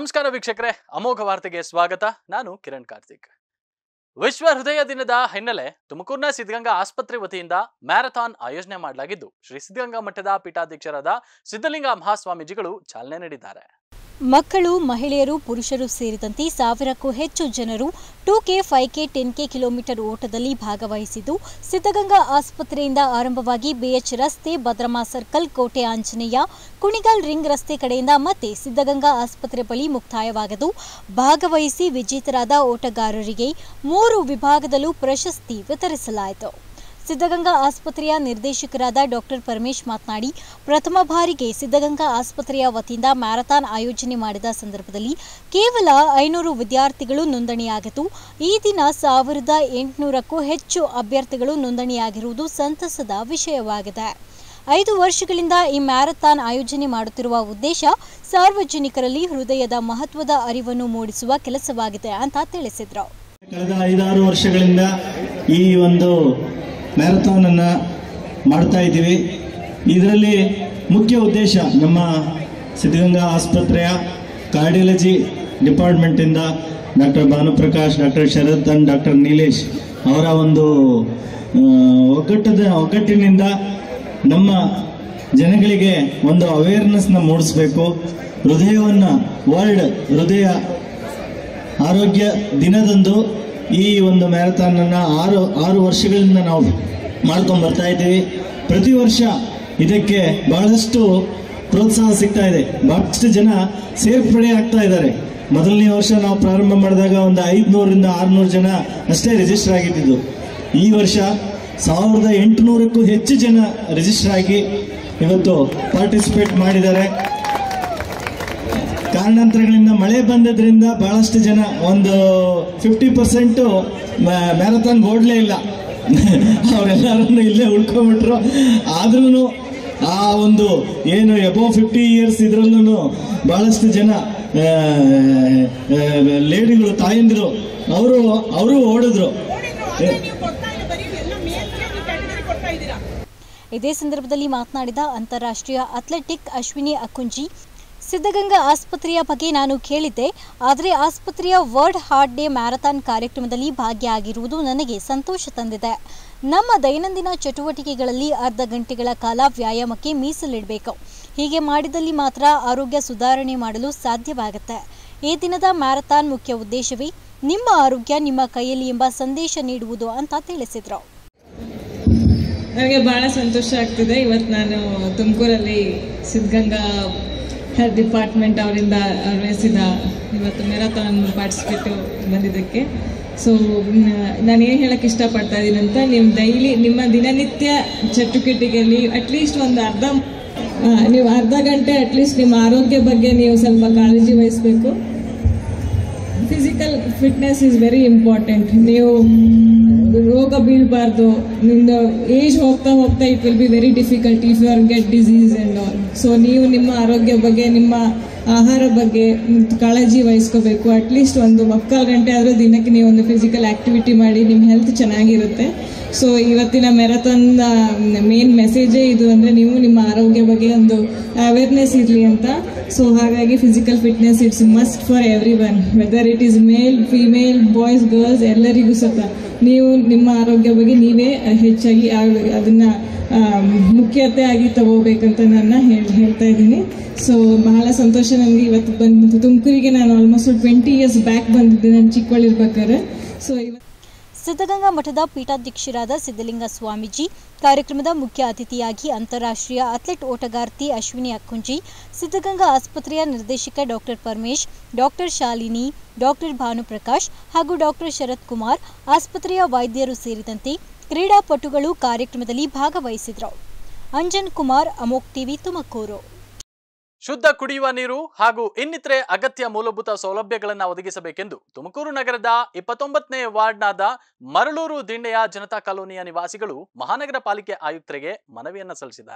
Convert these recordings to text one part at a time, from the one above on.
ನಮಸ್ಕಾರ ವೀಕ್ಷಕರೇ ಅಮೋಘ ವಾರ್ತೆಗೆ ಸ್ವಾಗತ ನಾನು ಕಿರಣ್ ಕಾರ್ತಿಕ್ ವಿಶ್ವ ಹೃದಯ ದಿನದ ಹಿನ್ನೆಲೆ ತುಮಕೂರಿನ ಸಿದ್ಧಗಂಗಾ ಆಸ್ಪತ್ರೆ ವತಿಯಿಂದ ಮ್ಯಾರಥಾನ್ ಆಯೋಜನೆ ಮಾಡಲಾಗಿದ್ದು ಶ್ರೀ ಸಿದ್ಧಗಂಗಾ ಮಠದ ಪೀಠಾಧ್ಯಕ್ಷರಾದ ಸಿದ್ಧಲಿಂಗ ಮಹಾಸ್ವಾಮೀಜಿಗಳು ಚಾಲನೆ ನೀಡಿದ್ದಾರೆ ಮಕ್ಕಳು ಮಹಿಳೆಯರು ಪುರುಷರು ಸೇರಿದಂತೆ ಸಾವಿರಕ್ಕೂ ಹೆಚ್ಚು ಜನರು two K five K ten K kilometre ಓಟದಲ್ಲಿ ಭಾಗವಹಿಸಿದ್ದು ಸಿದ್ಧಗಂಗಾ ಆಸ್ಪತ್ರೆಯಿಂದ ಆರಂಭವಾಗಿ ಬಿಎಚ್ ರಸ್ತೆ ಭದ್ರಮಾ ಸರ್ಕಲ್ ಕೋಟೆ ಆಂಜನೇಯ ಕುಣಿಗಲ್ ರಿಂಗ್ ರಸ್ತೆ ಕಡೆಯಿಂದ ಮತ್ತೆ ಸಿದ್ಧಗಂಗಾ ಆಸ್ಪತ್ರೆ ಬಳಿ ಮುಕ್ತಾಯವಾಗದು ಭಾಗವಹಿಸಿ ವಿಜೇತರಾದ ಓಟಗಾರರಿಗೆ ಮೂರು ವಿಭಾಗದಲ್ಲೂ ಪ್ರಶಸ್ತಿ ವಿತರಿಸಲಾಯಿತು ಸಿದ್ಧಗಂಗಾ ಆಸ್ಪತ್ರೆಯ ನಿರ್ದೇಶಕರಾದ ಡಾಕ್ಟರ್ ಪರಮೇಶ್ ಮಾತನಾಡಿ ಪ್ರಥಮ ಬಾರಿಗೆ ಸಿದ್ಧಗಂಗಾ ಆಸ್ಪತ್ರೆಯ ವತಿಯಿಂದ ಮ್ಯಾರಥಾನ್ ಆಯೋಜನೆ ಮಾಡಿದ ಸಂದರ್ಭದಲ್ಲಿ ಕೇವಲ ಐನೂರು ವಿದ್ಯಾರ್ಥಿಗಳು ನೋಂದಣಿಯಾಗಿತ್ತು ಈ ದಿನ ಸಾವಿರದ ಎಂಟುನೂರಕ್ಕೂ ಹೆಚ್ಚು ಅಭ್ಯರ್ಥಿಗಳು ನೋಂದಣಿಯಾಗಿರುವುದು ಸಂತಸದ ವಿಷಯವಾಗಿದೆ ಐದು ವರ್ಷಗಳಿಂದ ಈ ಮ್ಯಾರಥಾನ್ ಆಯೋಜನೆ ಮಾಡುತ್ತಿರುವ ಉದ್ದೇಶ ಸಾರ್ವಜನಿಕರಲ್ಲಿ ಹೃದಯದ ಮಹತ್ವದ ಅರಿವನ್ನು ಮೂಡಿಸುವ ಕೆಲಸವಾಗಿದೆ ಅಂತ ತಿಳಿಸಿದರು ಕಳೆದ ಐದಾರು ವರ್ಷಗಳಿಂದ ಈ ಒಂದು ಮ್ಯಾರಥಾನ್ ಅನ್ನ ಮಾಡ್ತಾ ಇದ್ದೀವಿ ಇದರಲ್ಲಿ ಮುಖ್ಯ ಉದ್ದೇಶ ನಮ್ಮ ಸಿದ್ಧಗಂಗಾ ಆಸ್ಪತ್ರೆಯ ಕಾರ್ಡಿಯಾಲಜಿ ಡಿಪಾರ್ಟ್ಮೆಂಟಿಂದ doctor Bhanuprakash doctor Sharath and doctor Neelesh ಅವರ ಒಂದು ಆ, ಒಗ್ಗಟ್ಟದ ಒಗ್ಗಟ್ಟಿನಿಂದ ನಮ್ಮ ಜನಗಳಿಗೆ ಒಂದು ಅವೇರ್ನೆಸ್ನ ಮೂಡಿಸಬೇಕು ಹೃದಯವನ್ನು ವರ್ಲ್ಡ್ ಹೃದಯ ಆರೋಗ್ಯ ದಿನದಂದು ಈ ಒಂದು ಮ್ಯಾರಥಾನ್ ಅನ್ನ ಆರು ಆರು ವರ್ಷಗಳಿಂದ ನಾವು ಮಾಡ್ಕೊಂಡು ಬರ್ತಾ ಇದ್ದೀವಿ ಪ್ರತಿ ವರ್ಷ ಇದಕ್ಕೆ ಬಹಳಷ್ಟು ಪ್ರೋತ್ಸಾಹ ಸಿಗ್ತಾ ಇದೆ ಬಹಳಷ್ಟು ಜನ ಸೇರ್ಪಡೆ ಆಗ್ತಾ ಇದ್ದಾರೆ ಮೊದಲನೇ ವರ್ಷ ನಾವು ಪ್ರಾರಂಭ ಮಾಡಿದಾಗ ಒಂದು ಐದುನೂರಿಂದ ಆರುನೂರು ಜನ ಅಷ್ಟೇ ರಿಜಿಸ್ಟರ್ ಆಗಿದ್ದು ಈ ವರ್ಷ ಸಾವಿರದ ಎಂಟುನೂರಕ್ಕೂ ಹೆಚ್ಚು ಜನ ರಿಜಿಸ್ಟರ್ ಆಗಿ ಇವತ್ತು ಪಾರ್ಟಿಸಿಪೇಟ್ ಮಾಡಿದ್ದಾರೆ ಕಾರಣಾಂತರಗಳಿಂದ ಮಳೆ ಬಂದದ್ರಿಂದ ಬಹಳಷ್ಟು ಜನ ಒಂದು ಫಿಫ್ಟಿ ಪರ್ಸೆಂಟು ಮ್ಯಾರಥಾನ್ ಓಡಲೇ ಇಲ್ಲ ಅವರೆಲ್ಲರನ್ನು ಇಲ್ಲೇ ಉಳ್ಕೊಂಬಿಟ್ರು ಆದ್ರೂ ಆ ಒಂದು ಏನು ಎಬೋ ಫಿಫ್ಟಿ ಇಯರ್ಸ್ ಇದ್ರಲ್ಲೂ ಬಹಳಷ್ಟು ಜನ ಲೇಡಿಗಳು ತಾಯಂದಿರು ಅವರು ಅವರು ಓಡಿದ್ರು ಇದೇ ಸಂದರ್ಭದಲ್ಲಿ ಮಾತನಾಡಿದ ಅಂತಾರಾಷ್ಟ್ರೀಯ ಅಥ್ಲೆಟಿಕ್ ಅಶ್ವಿನಿ ಅಕ್ಕುಂಜಿ ಸಿದ್ಧಗಂಗಾ ಆಸ್ಪತ್ರೆಯ ಬಗ್ಗೆ ನಾನು ಕೇಳಿದ್ದೆ ಆದರೆ ಆಸ್ಪತ್ರೆಯ ವರ್ಲ್ಡ್ ಹಾರ್ಟ್ ಡೇ ಮ್ಯಾರಥಾನ್ ಕಾರ್ಯಕ್ರಮದಲ್ಲಿ ಭಾಗಿಯಾಗಿರುವುದು ನನಗೆ ಸಂತೋಷ ತಂದಿದೆ ನಮ್ಮ ದೈನಂದಿನ ಚಟುವಟಿಕೆಗಳಲ್ಲಿ ಅರ್ಧ ಗಂಟೆಗಳ ಕಾಲ ವ್ಯಾಯಾಮಕ್ಕೆ ಮೀಸಲಿಡಬೇಕು ಹೀಗೆ ಮಾಡಿದಲ್ಲಿ ಮಾತ್ರ ಆರೋಗ್ಯ ಸುಧಾರಣೆ ಮಾಡಲು ಸಾಧ್ಯವಾಗುತ್ತೆ ಈ ದಿನದ ಮ್ಯಾರಥಾನ್ ಮುಖ್ಯ ಉದ್ದೇಶವೇ ನಿಮ್ಮ ಆರೋಗ್ಯ ನಿಮ್ಮ ಕೈಯಲ್ಲಿ ಎಂಬ ಸಂದೇಶ ನೀಡುವುದು ಅಂತ ತಿಳಿಸಿದರು ನನಗೆ ಭಾಳ ಸಂತೋಷ ಆಗ್ತಿದೆ ಇವತ್ತು ನಾನು ತುಮಕೂರಲ್ಲಿ ಸಿದ್ಧಗಂಗಾ ಹೆಲ್ತ್ ಡಿಪಾರ್ಟ್ಮೆಂಟ್ ಅವರಿಂದ ನಿರ್ವಹಿಸಿದ ಇವತ್ತು ಮೆರಾಥಾನ್ ಪಾರ್ಟಿಸಿಪೇಟ್ ಬಂದಿದ್ದಕ್ಕೆ ಸೊ ನಾನು ಏನು ಹೇಳಕ್ಕೆ ಇಷ್ಟಪಡ್ತಾ ಇದ್ದೀನಿ ಅಂತ ನಿಮ್ಮ ಡೈಲಿ ನಿಮ್ಮ ದಿನನಿತ್ಯ ಚಟುವಟಿಕೆಯಲ್ಲಿ ಅಟ್ಲೀಸ್ಟ್ ಒಂದು ಅರ್ಧ ಆ, ನೀವು ಅರ್ಧ ಗಂಟೆ ಅಟ್ಲೀಸ್ಟ್ ನಿಮ್ಮ ಆರೋಗ್ಯ ಬಗ್ಗೆ ನೀವು ಸ್ವಲ್ಪ ಕಾಳಜಿ ವಹಿಸಬೇಕು physical fitness is very important ನೀವು ರೋಗ ಬೀಳಬಾರ್ದು ನಿಮ್ದು ಏಜ್ ಹೋಗ್ತಾ ಹೋಗ್ತಾ it will be very difficult if you are get disease and all so ನೀವು ನಿಮ್ಮ ಆರೋಗ್ಯ ಬಗ್ಗೆ ನಿಮ್ಮ ಆಹಾರ ಬಗ್ಗೆ ಕಾಳಜಿ ವಹಿಸ್ಕೋಬೇಕು ಅಟ್ಲೀಸ್ಟ್ ಒಂದು ಮಕ್ಕಳ ಗಂಟೆ ಆದರೂ ದಿನಕ್ಕೆ ನೀವು ಒಂದು ಫಿಸಿಕಲ್ ಆ್ಯಕ್ಟಿವಿಟಿ ಮಾಡಿ ನಿಮ್ಮ ಹೆಲ್ತ್ ಚೆನ್ನಾಗಿರುತ್ತೆ ಸೊ ಇವತ್ತಿನ ಮ್ಯಾರಥಾನ್ ಮೇನ್ ಮೆಸೇಜೇ ಇದು ಅಂದರೆ ನೀವು ನಿಮ್ಮ ಆರೋಗ್ಯ ಬಗ್ಗೆ ಒಂದು ಅವೇರ್ನೆಸ್ ಇರಲಿ ಅಂತ ಸೊ ಹಾಗಾಗಿ physical fitness it's must for every one whether it is male female boys girls ಎಲ್ಲರಿಗೂ ಸಹ ನೀವು ನಿಮ್ಮ ಆರೋಗ್ಯ ಬಗ್ಗೆ ನೀವೇ ಹೆಚ್ಚಾಗಿ ಆ- ಅದನ್ನ ಆ, ಮುಖ್ಯತೆ ಆಗಿ ತಗೋಬೇಕಂತ ನನ್ನ ಹೇಳಿ ಹೇಳ್ತಾ ಇದ್ದೀನಿ ಸೊ ಬಹಳ ಸಂತೋಷ ನನಗೆ ಇವತ್ತು ಬಂದು ತುಮಕೂರಿಗೆ ನಾನು ಆಲ್ಮೋಸ್ಟ್ ಟ್ವೆಂಟಿ ಇಯರ್ಸ್ ಬ್ಯಾಕ್ ಬಂದಿದ್ದೆ ನಾನು ಚಿಕ್ಕವಳಿರ್ಬೇಕಾದ್ರೆ ಸೊ ಇವತ್ತು ಸಿದ್ಧಗಂಗಾ ಮಠದ ಪೀಠಾಧ್ಯಕ್ಷರಾದ ಸಿದ್ಧಲಿಂಗ ಸ್ವಾಮೀಜಿ ಕಾರ್ಯಕ್ರಮದ ಮುಖ್ಯ ಅತಿಥಿಯಾಗಿ ಅಂತಾರಾಷ್ಟ್ರೀಯ ಅಥ್ಲೆಟ್ ಓಟಗಾರ್ತಿ ಅಶ್ವಿನಿ ಅಕ್ಕುಂಜಿ ಸಿದ್ಧಗಂಗಾ ಆಸ್ಪತ್ರೆಯ ನಿರ್ದೇಶಕ doctor Paramesh doctor Shalini doctor Bhanuprakash ಹಾಗೂ ಡಾಕ್ಟರ್ ಶರತ್ ಕುಮಾರ್ ಆಸ್ಪತ್ರೆಯ ವೈದ್ಯರು ಸೇರಿದಂತೆ ಕ್ರೀಡಾಪಟುಗಳು ಕಾರ್ಯಕ್ರಮದಲ್ಲಿ ಭಾಗವಹಿಸಿದರು ಅಂಜನ್ ಕುಮಾರ್ ಅಮೋಕ್ ಟಿವಿ ತುಮಕೂರು ಶುದ್ಧ ಕುಡಿಯುವ ನೀರು ಹಾಗೂ ಇನ್ನಿತರೆ ಅಗತ್ಯ ಮೂಲಭೂತ ಸೌಲಭ್ಯಗಳನ್ನು ಒದಗಿಸಬೇಕೆಂದು ತುಮಕೂರು ನಗರದ ಇಪ್ಪತ್ತೊಂಬತ್ತನೇ ವಾರ್ಡ್ನಾದ ಮರಳೂರು ದಿಂಡೆಯ ಜನತಾ ಕಾಲೋನಿಯ ನಿವಾಸಿಗಳು ಮಹಾನಗರ ಪಾಲಿಕೆ ಆಯುಕ್ತರಿಗೆ ಮನವಿಯನ್ನ ಸಲ್ಲಿಸಿದ್ದಾರೆ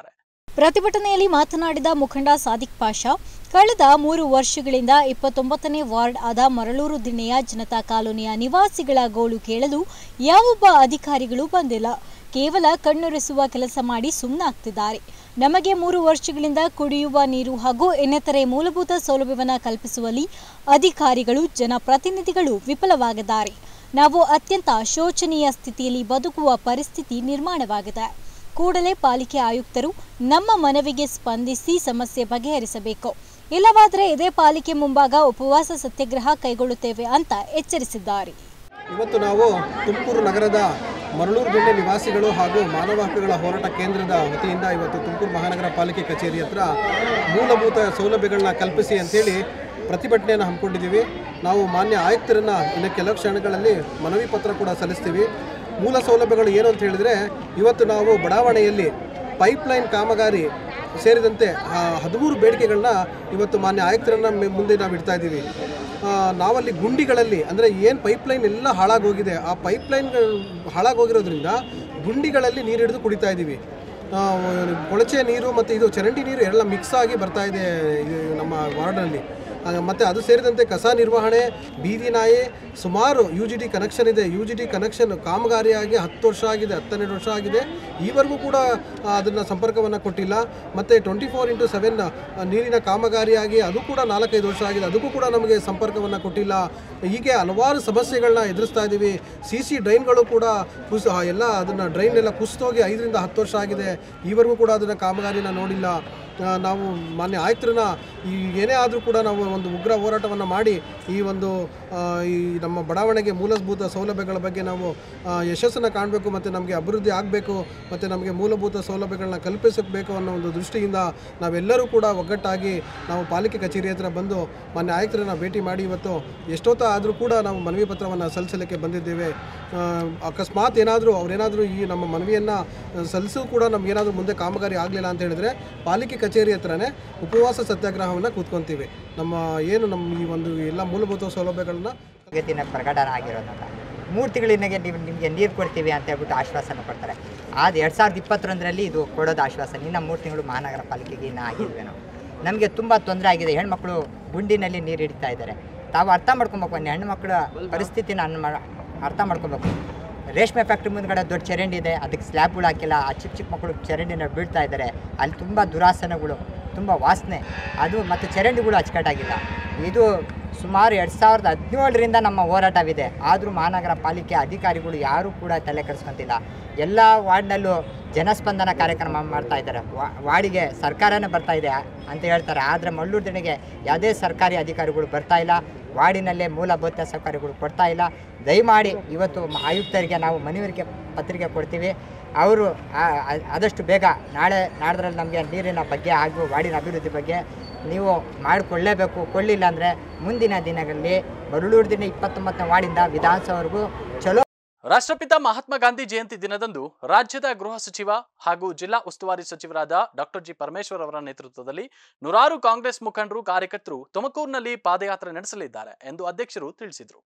ಪ್ರತಿಭಟನೆಯಲ್ಲಿ ಮಾತನಾಡಿದ ಮುಖಂಡ ಸಾದಿಕ್ ಪಾಷಾ ಕಳೆದ ಮೂರು ವರ್ಷಗಳಿಂದ ಇಪ್ಪತ್ತೊಂಬತ್ತನೇ ವಾರ್ಡ್ ಆದ ಮರಳೂರು ದಿಣ್ಣೆಯ ಜನತಾ ಕಾಲೋನಿಯ ನಿವಾಸಿಗಳ ಗೋಳು ಕೇಳಲು ಯಾವೊಬ್ಬ ಅಧಿಕಾರಿಗಳು ಬಂದಿಲ್ಲ ಕೇವಲ ಕಣ್ಣೊರೆಸುವ ಕೆಲಸ ಮಾಡಿ ಸುಮ್ಮನಾಗ್ತಿದ್ದಾರೆ ನಮಗೆ ಮೂರು ವರ್ಷಗಳಿಂದ ಕುಡಿಯುವ ನೀರು ಹಾಗೂ ಇನ್ನಿತರೆ ಮೂಲಭೂತ ಸೌಲಭ್ಯವನ್ನು ಕಲ್ಪಿಸುವಲ್ಲಿ ಅಧಿಕಾರಿಗಳು ಜನಪ್ರತಿನಿಧಿಗಳು ವಿಫಲವಾಗಿದ್ದಾರೆ ನಾವು ಅತ್ಯಂತ ಶೋಚನೀಯ ಸ್ಥಿತಿಯಲ್ಲಿ ಬದುಕುವ ಪರಿಸ್ಥಿತಿ ನಿರ್ಮಾಣವಾಗಿದೆ ಕೂಡಲೇ ಪಾಲಿಕೆ ಆಯುಕ್ತರು ನಮ್ಮ ಮನವಿಗೆ ಸ್ಪಂದಿಸಿ ಸಮಸ್ಯೆ ಬಗೆಹರಿಸಬೇಕು ಇಲ್ಲವಾದರೆ ಇದೇ ಪಾಲಿಕೆ ಮುಂಭಾಗ ಉಪವಾಸ ಸತ್ಯಾಗ್ರಹ ಕೈಗೊಳ್ಳುತ್ತೇವೆ ಅಂತ ಎಚ್ಚರಿಸಿದ್ದಾರೆ ಇವತ್ತು ನಾವು ತುಮಕೂರು ನಗರದ ಮರಳೂರು ಬೆಣ್ಣೆ ನಿವಾಸಿಗಳು ಹಾಗೂ ಮಾನವ ಹಕ್ಕುಗಳ ಹೋರಾಟ ಕೇಂದ್ರದ ವತಿಯಿಂದ ಇವತ್ತು ತುಮಕೂರು ಮಹಾನಗರ ಪಾಲಿಕೆ ಕಚೇರಿ ಹತ್ರ ಮೂಲಭೂತ ಸೌಲಭ್ಯಗಳನ್ನ ಕಲ್ಪಿಸಿ ಅಂತೇಳಿ ಪ್ರತಿಭಟನೆಯನ್ನು ಹಮ್ಮಿಕೊಂಡಿದ್ದೀವಿ ನಾವು ಮಾನ್ಯ ಆಯುಕ್ತರನ್ನು ಇನ್ನು ಕೆಲವು ಕ್ಷಣಗಳಲ್ಲಿ ಮನವಿ ಪತ್ರ ಕೂಡ ಸಲ್ಲಿಸ್ತೀವಿ ಮೂಲ ಸೌಲಭ್ಯಗಳು ಏನು ಅಂತ ಹೇಳಿದರೆ ಇವತ್ತು ನಾವು ಬಡಾವಣೆಯಲ್ಲಿ ಪೈಪ್ಲೈನ್ ಕಾಮಗಾರಿ ಸೇರಿದಂತೆ ಆ, ಹದಿಮೂರು ಬೇಡಿಕೆಗಳನ್ನ ಇವತ್ತು ಮಾನ್ಯ ಆಯುಕ್ತರನ್ನ ಮೆ- ಮುಂದೆ ನಾವು ಇಡ್ತಾ ಇದ್ದೀವಿ ಆ, ನಾವಲ್ಲಿ ಗುಂಡಿಗಳಲ್ಲಿ ಅಂದರೆ ಏನು ಪೈಪ್ಲೈನ್ ಎಲ್ಲ ಹಾಳಾಗೋಗಿದೆ ಆ ಪೈಪ್ಲೈನ್ಗಳು ಹಾಳಾಗೋಗಿರೋದ್ರಿಂದ ಗುಂಡಿಗಳಲ್ಲಿ ನೀರು ಹಿಡಿದು ಕುಡಿತಾ ಇದ್ದೀವಿ ಆ, ಕೊಳಚೆ ನೀರು ಮತ್ತು ಇದು ಚರಂಡಿ ನೀರು ಎಲ್ಲ ಮಿಕ್ಸ್ ಆಗಿ ಬರ್ತಾ ಇದೆ ಇದು ನಮ್ಮ ವಾರ್ಡ್ನಲ್ಲಿ ಮತ್ತು ಅದು ಸೇರಿದಂತೆ ಕಸ ನಿರ್ವಹಣೆ ಬೀದಿ ನಾಯಿ ಸುಮಾರು ಯು ಜಿ ಡಿ ಕನೆಕ್ಷನ್ ಇದೆ ಯು ಜಿ ಡಿ ಕನೆಕ್ಷನ್ ಕಾಮಗಾರಿಯಾಗಿ ಹತ್ತು ವರ್ಷ ಆಗಿದೆ ಹತ್ತೆರಡು ವರ್ಷ ಆಗಿದೆ ಈವರೆಗೂ ಕೂಡ ಅದನ್ನು ಸಂಪರ್ಕವನ್ನು ಕೊಟ್ಟಿಲ್ಲ ಮತ್ತು ಟ್ವೆಂಟಿ ಫೋರ್ ಇಂಟು ಸೆವೆನ್ ನೀರಿನ ಕಾಮಗಾರಿಯಾಗಿ ಅದು ಕೂಡ ನಾಲ್ಕೈದು ವರ್ಷ ಆಗಿದೆ ಅದಕ್ಕೂ ಕೂಡ ನಮಗೆ ಸಂಪರ್ಕವನ್ನು ಕೊಟ್ಟಿಲ್ಲ ಹೀಗೆ ಹಲವಾರು ಸಮಸ್ಯೆಗಳನ್ನ ಎದುರಿಸ್ತಾ ಇದ್ದೀವಿ ಸಿ ಸಿ ಡ್ರೈನ್ಗಳು ಕೂಡ ಕುಸ್ ಎಲ್ಲ ಅದನ್ನು ಡ್ರೈನ್ ಎಲ್ಲ ಕುಸಿದೋಗಿ ಐದರಿಂದ ಹತ್ತು ವರ್ಷ ಆಗಿದೆ ಈವರೆಗೂ ಕೂಡ ಅದನ್ನು ಕಾಮಗಾರಿನ ನೋಡಿಲ್ಲ ಆ, ನಾವು ಮಾನ್ಯ ಆಯುಕ್ತರನ್ನ ಈ ಏನೇ ಆದರೂ ಕೂಡ ನಾವು ಒಂದು ಉಗ್ರ ಹೋರಾಟವನ್ನು ಮಾಡಿ ಈ ಒಂದು ಆ, ಈ ನಮ್ಮ ಬಡಾವಣೆಗೆ ಮೂಲಭೂತ ಸೌಲಭ್ಯಗಳ ಬಗ್ಗೆ ನಾವು ಆ, ಯಶಸ್ಸನ್ನು ಕಾಣಬೇಕು ಮತ್ತು ನಮಗೆ ಅಭಿವೃದ್ಧಿ ಆಗಬೇಕು ಮತ್ತು ನಮಗೆ ಮೂಲಭೂತ ಸೌಲಭ್ಯಗಳನ್ನ ಕಲ್ಪಿಸಬೇಕು ಅನ್ನೋ ಒಂದು ದೃಷ್ಟಿಯಿಂದ ನಾವೆಲ್ಲರೂ ಕೂಡ ಒಗ್ಗಟ್ಟಾಗಿ ನಾವು ಪಾಲಿಕೆ ಕಚೇರಿ ಹತ್ರ ಬಂದು ಮಾನ್ಯ ಆಯುಕ್ತರನ್ನ ಭೇಟಿ ಮಾಡಿ ಇವತ್ತು ಎಷ್ಟೊತ್ತ ಆದರೂ ಕೂಡ ನಾವು ಮನವಿ ಪತ್ರವನ್ನು ಸಲ್ಲಿಸಲಿಕ್ಕೆ ಬಂದಿದ್ದೇವೆ ಆ, ಅಕಸ್ಮಾತ್ ಏನಾದರೂ ಅವರೇನಾದರೂ ಈ ನಮ್ಮ ಮನವಿಯನ್ನು ಸಲ್ಲಿಸೂ ಕೂಡ ನಮಗೇನಾದರೂ ಮುಂದೆ ಕಾಮಗಾರಿ ಆಗಲಿಲ್ಲ ಅಂತ ಹೇಳಿದ್ರೆ ಪಾಲಿಕೆ ಕಚೇರಿ ಹತ್ರನೇ ಉಪವಾಸ ಸತ್ಯಾಗ್ರಹವನ್ನು ಕೂತ್ಕೊತೀವಿ ನಮ್ಮ ಏನು ನಮ್ಮ ಈ ಒಂದು ಎಲ್ಲ ಮೂಲಭೂತ ಸೌಲಭ್ಯಗಳನ್ನ ಗತಿನ ಪ್ರಕಟಣೆ ಆಗಿರೋದಲ್ಲ ಮೂರು ತಿಂಗಳಿನಾಗೆ ನೀವು ನಿಮಗೆ ನೀರು ಕೊಡ್ತೀವಿ ಅಂತ ಹೇಳ್ಬಿಟ್ಟು ಆಶ್ವಾಸನೆ ಕೊಡ್ತಾರೆ ಅದು ಎರಡು ಸಾವಿರದ ಇಪ್ಪತ್ತೊಂದರಲ್ಲಿ ಇದು ಕೊಡೋದು ಆಶ್ವಾಸನೆ ಇನ್ನು ಮೂರು ತಿಂಗಳು ಮಹಾನಗರ ಪಾಲಿಕೆಗೆ ಇನ್ನೂ ಆಗಿದ್ವಿ ನಾವು ನಮಗೆ ತುಂಬ ತೊಂದರೆ ಆಗಿದೆ ಹೆಣ್ಮಕ್ಳು ಗುಂಡಿನಲ್ಲಿ ನೀರು ಹಿಡಿತಾ ಇದ್ದಾರೆ ತಾವು ಅರ್ಥ ಮಾಡ್ಕೊಬೇಕು ಒಂದು ಹೆಣ್ಮಕ್ಳ ಪರಿಸ್ಥಿತಿನ ಅನ್ ಮಾಡ- ಅರ್ಥ ಮಾಡ್ಕೊಬೇಕು ರೇಷ್ಮೆ ಫ್ಯಾಕ್ಟ್ರಿ ಮುಂದ್ಗಡೆ ದೊಡ್ಡ ಚರಂಡಿ ಇದೆ ಅದಕ್ಕೆ ಸ್ಲ್ಯಾಬ್ಗಳು ಹಾಕಿಲ್ಲ ಆ ಚಿಕ್ಕ ಚಿಕ್ಕ ಮಕ್ಕಳು ಚರಂಡಿನ ಬೀಳ್ತಾ ಇದ್ದಾರೆ ಅಲ್ಲಿ ತುಂಬ ದುರಾಸನಗಳು ತುಂಬ ವಾಸನೆ ಅದು ಮತ್ತು ಚರಂಡಿಗಳು ಅಚ್ಚುಕಟ್ಟಾಗಿಲ್ಲ ಇದು ಸುಮಾರು ಎರಡು ಸಾವಿರದ ಹದಿನೇಳರಿಂದ ನಮ್ಮ ಹೋರಾಟವಿದೆ ಆದರೂ ಮಹಾನಗರ ಪಾಲಿಕೆ ಅಧಿಕಾರಿಗಳು ಯಾರೂ ಕೂಡ ತಲೆ ಕೆಡಿಸ್ಕೊಂತಿಲ್ಲ ಎಲ್ಲ ವಾರ್ಡ್ನಲ್ಲೂ ಜನಸ್ಪಂದನ ಕಾರ್ಯಕ್ರಮ ಮಾಡ್ತಾ ಇದ್ದಾರೆ ವಾ- ವಾರ್ಡಿಗೆ ಸರ್ಕಾರನೇ ಬರ್ತಾ ಇದೆ ಅಂತ ಹೇಳ್ತಾರೆ ಆದರೆ ಮಳ್ಳೂರು ದಿನಗೆ ಯಾವುದೇ ಸರ್ಕಾರಿ ಅಧಿಕಾರಿಗಳು ಬರ್ತಾ ಇಲ್ಲ ವಾರ್ಡಿನಲ್ಲೇ ಮೂಲಭೂತ ಸೌಕರ್ಯಗಳು ಕೊಡ್ತಾ ಇಲ್ಲ ದಯಮಾಡಿ ಇವತ್ತು ಮ- ಆಯುಕ್ತರಿಗೆ ನಾವು ಮನವರಿಕೆ ಪತ್ರಿಕೆ ಕೊಡ್ತೀವಿ ಅವರು ಆ- ಆ- ಆದಷ್ಟು ಬೇಗ ನಾಳೆ ನಾಡ್ದ್ರಲ್ಲಿ ನಮಗೆ ನೀರಿನ ಬಗ್ಗೆ ಹಾಗೂ ವಾರ್ಡಿನ ಅಭಿವೃದ್ಧಿ ಬಗ್ಗೆ ನೀವು ಮಾಡಿಕೊಳ್ಳೇಬೇಕು ಕೊಳ್ಳಿಲ್ಲ ಅಂದರೆ ಮುಂದಿನ ದಿನಗಳಲ್ಲಿ ಮರುಳೂರು ದಿನ ಇಪ್ಪತ್ತೊಂಬತ್ತನೇ ವಾರ್ಡಿಂದ ವಿಧಾನಸಭೆವರೆಗೂ ಚಲೋ ರಾಷ್ಟ್ರಪಿತ ಮಹಾತ್ಮ ಗಾಂಧಿ ಜಯಂತಿ ದಿನದಂದು ರಾಜ್ಯದ ಗೃಹ ಸಚಿವ ಹಾಗೂ ಜಿಲ್ಲಾ ಉಸ್ತುವಾರಿ ಸಚಿವರಾದ ಡಾಕ್ಟರ್ ಜಿ ಪರಮೇಶ್ವರ್ ಅವರ ನೇತೃತ್ವದಲ್ಲಿ ನೂರಾರು ಕಾಂಗ್ರೆಸ್ ಮುಖಂಡರು ಕಾರ್ಯಕರ್ತರು ತುಮಕೂರಿನಲ್ಲಿ ಪಾದಯಾತ್ರೆ ನಡೆಸಲಿದ್ದಾರೆ ಎಂದು ಅಧ್ಯಕ್ಷರು ತಿಳಿಸಿದರು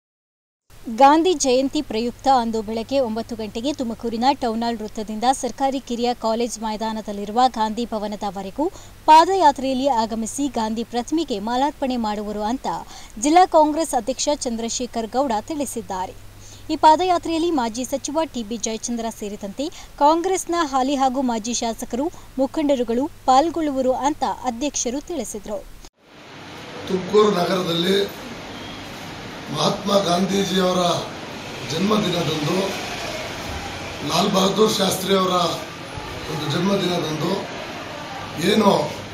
ಗಾಂಧಿ ಜಯಂತಿ ಪ್ರಯುಕ್ತ ಅಂದು ಬೆಳಗ್ಗೆ ಒಂಬತ್ತು ಗಂಟೆಗೆ ತುಮಕೂರಿನ ಟೌನಾಲ್ ವೃತ್ತದಿಂದ ಸರ್ಕಾರಿ ಕಿರಿಯ ಕಾಲೇಜ್ ಮೈದಾನದಲ್ಲಿರುವ ಗಾಂಧಿ ಭವನದವರೆಗೂ ಪಾದಯಾತ್ರೆಯಲ್ಲಿ ಆಗಮಿಸಿ ಗಾಂಧಿ ಪ್ರತಿಮೆಗೆ ಮಾಲಾರ್ಪಣೆ ಮಾಡುವರು ಅಂತ ಜಿಲ್ಲಾ ಕಾಂಗ್ರೆಸ್ ಅಧ್ಯಕ್ಷ ಚಂದ್ರಶೇಖರ್ ಗೌಡ ತಿಳಿಸಿದ್ದಾರೆ ಈ ಪಾದಯಾತ್ರೆಯಲ್ಲಿ ಮಾಜಿ ಸಚಿವ ಟಿಬಿ ಜಯಚಂದ್ರ ಸೇರಿದಂತೆ ಕಾಂಗ್ರೆಸ್ನ ಹಾಲಿ ಹಾಗೂ ಮಾಜಿ ಶಾಸಕರು ಮುಖಂಡರುಗಳು ಪಾಲ್ಗೊಳ್ಳುವರು ಅಂತ ಅಧ್ಯಕ್ಷರು ತಿಳಿಸಿದರು ತುಮಕೂರು ನಗರದಲ್ಲಿ ಮಹಾತ್ಮ ಗಾಂಧೀಜಿಯವರ ಜನ್ಮದಿನದಂದು ಲಾಲ್ ಬಹದ್ದೂರ್ ಶಾಸ್ತ್ರಿಯವರ ಒಂದು ಜನ್ಮದಿನದಂದು ಏನು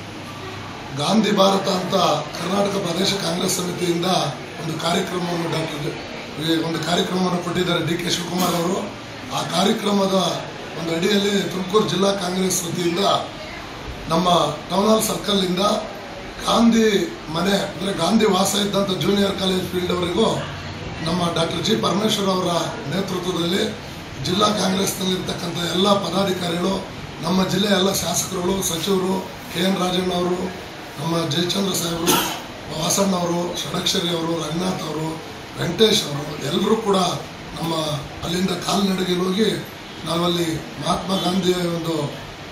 ಗಾಂಧಿ ಭಾರತ ಅಂತ ಕರ್ನಾಟಕ ಪ್ರದೇಶ ಕಾಂಗ್ರೆಸ್ ಸಮಿತಿಯಿಂದ ಒಂದು ಕಾರ್ಯಕ್ರಮವನ್ನು ಡಾಕ್ಟರ್ ಒಂದು ಕಾರ್ಯಕ್ರಮವನ್ನು ಕೊಟ್ಟಿದ್ದಾರೆ ಡಿ ಕೆ ಶಿವಕುಮಾರ್ ಅವರು ಆ ಕಾರ್ಯಕ್ರಮದ ಒಂದು ಅಡಿಯಲ್ಲಿ ತುಮಕೂರು ಜಿಲ್ಲಾ ಕಾಂಗ್ರೆಸ್ ವತಿಯಿಂದ ನಮ್ಮ ಟೌನ್ ಹಾಲ್ ಸರ್ಕಲ್ನಿಂದ ಗಾಂಧಿ ಮನೆ ಅಂದರೆ ಗಾಂಧಿ ವಾಸ ಇದ್ದಂಥ ಜೂನಿಯರ್ ಕಾಲೇಜ್ ಫೀಲ್ಡ್ ಅವರಿಗೂ ನಮ್ಮ ಡಾಕ್ಟರ್ ಜಿ ಪರಮೇಶ್ವರ್ ಅವರ ನೇತೃತ್ವದಲ್ಲಿ ಜಿಲ್ಲಾ ಕಾಂಗ್ರೆಸ್ನಲ್ಲಿರ್ತಕ್ಕಂಥ ಎಲ್ಲ ಪದಾಧಿಕಾರಿಗಳು ನಮ್ಮ ಜಿಲ್ಲೆಯ ಎಲ್ಲ ಶಾಸಕರುಗಳು ಸಚಿವರು ಕೆ ಎನ್ ರಾಜಣ್ಣ ಅವರು ನಮ್ಮ ಜಯಚಂದ್ರ ಸಾಹೇಬರು ವಾಸಣ್ಣ ಅವರು ಷಡಕ್ಷರಿ ಅವರು ರಂಗನಾಥ್ ಅವರು ವೆಂಕಟೇಶ್ ಅವರು ಎಲ್ಲರೂ ಕೂಡ ನಮ್ಮ ಅಲ್ಲಿಂದ ಕಾಲ್ನಡಿಗೆಗೆ ಹೋಗಿ ನಾವಲ್ಲಿ ಮಹಾತ್ಮ ಗಾಂಧಿಯ ಒಂದು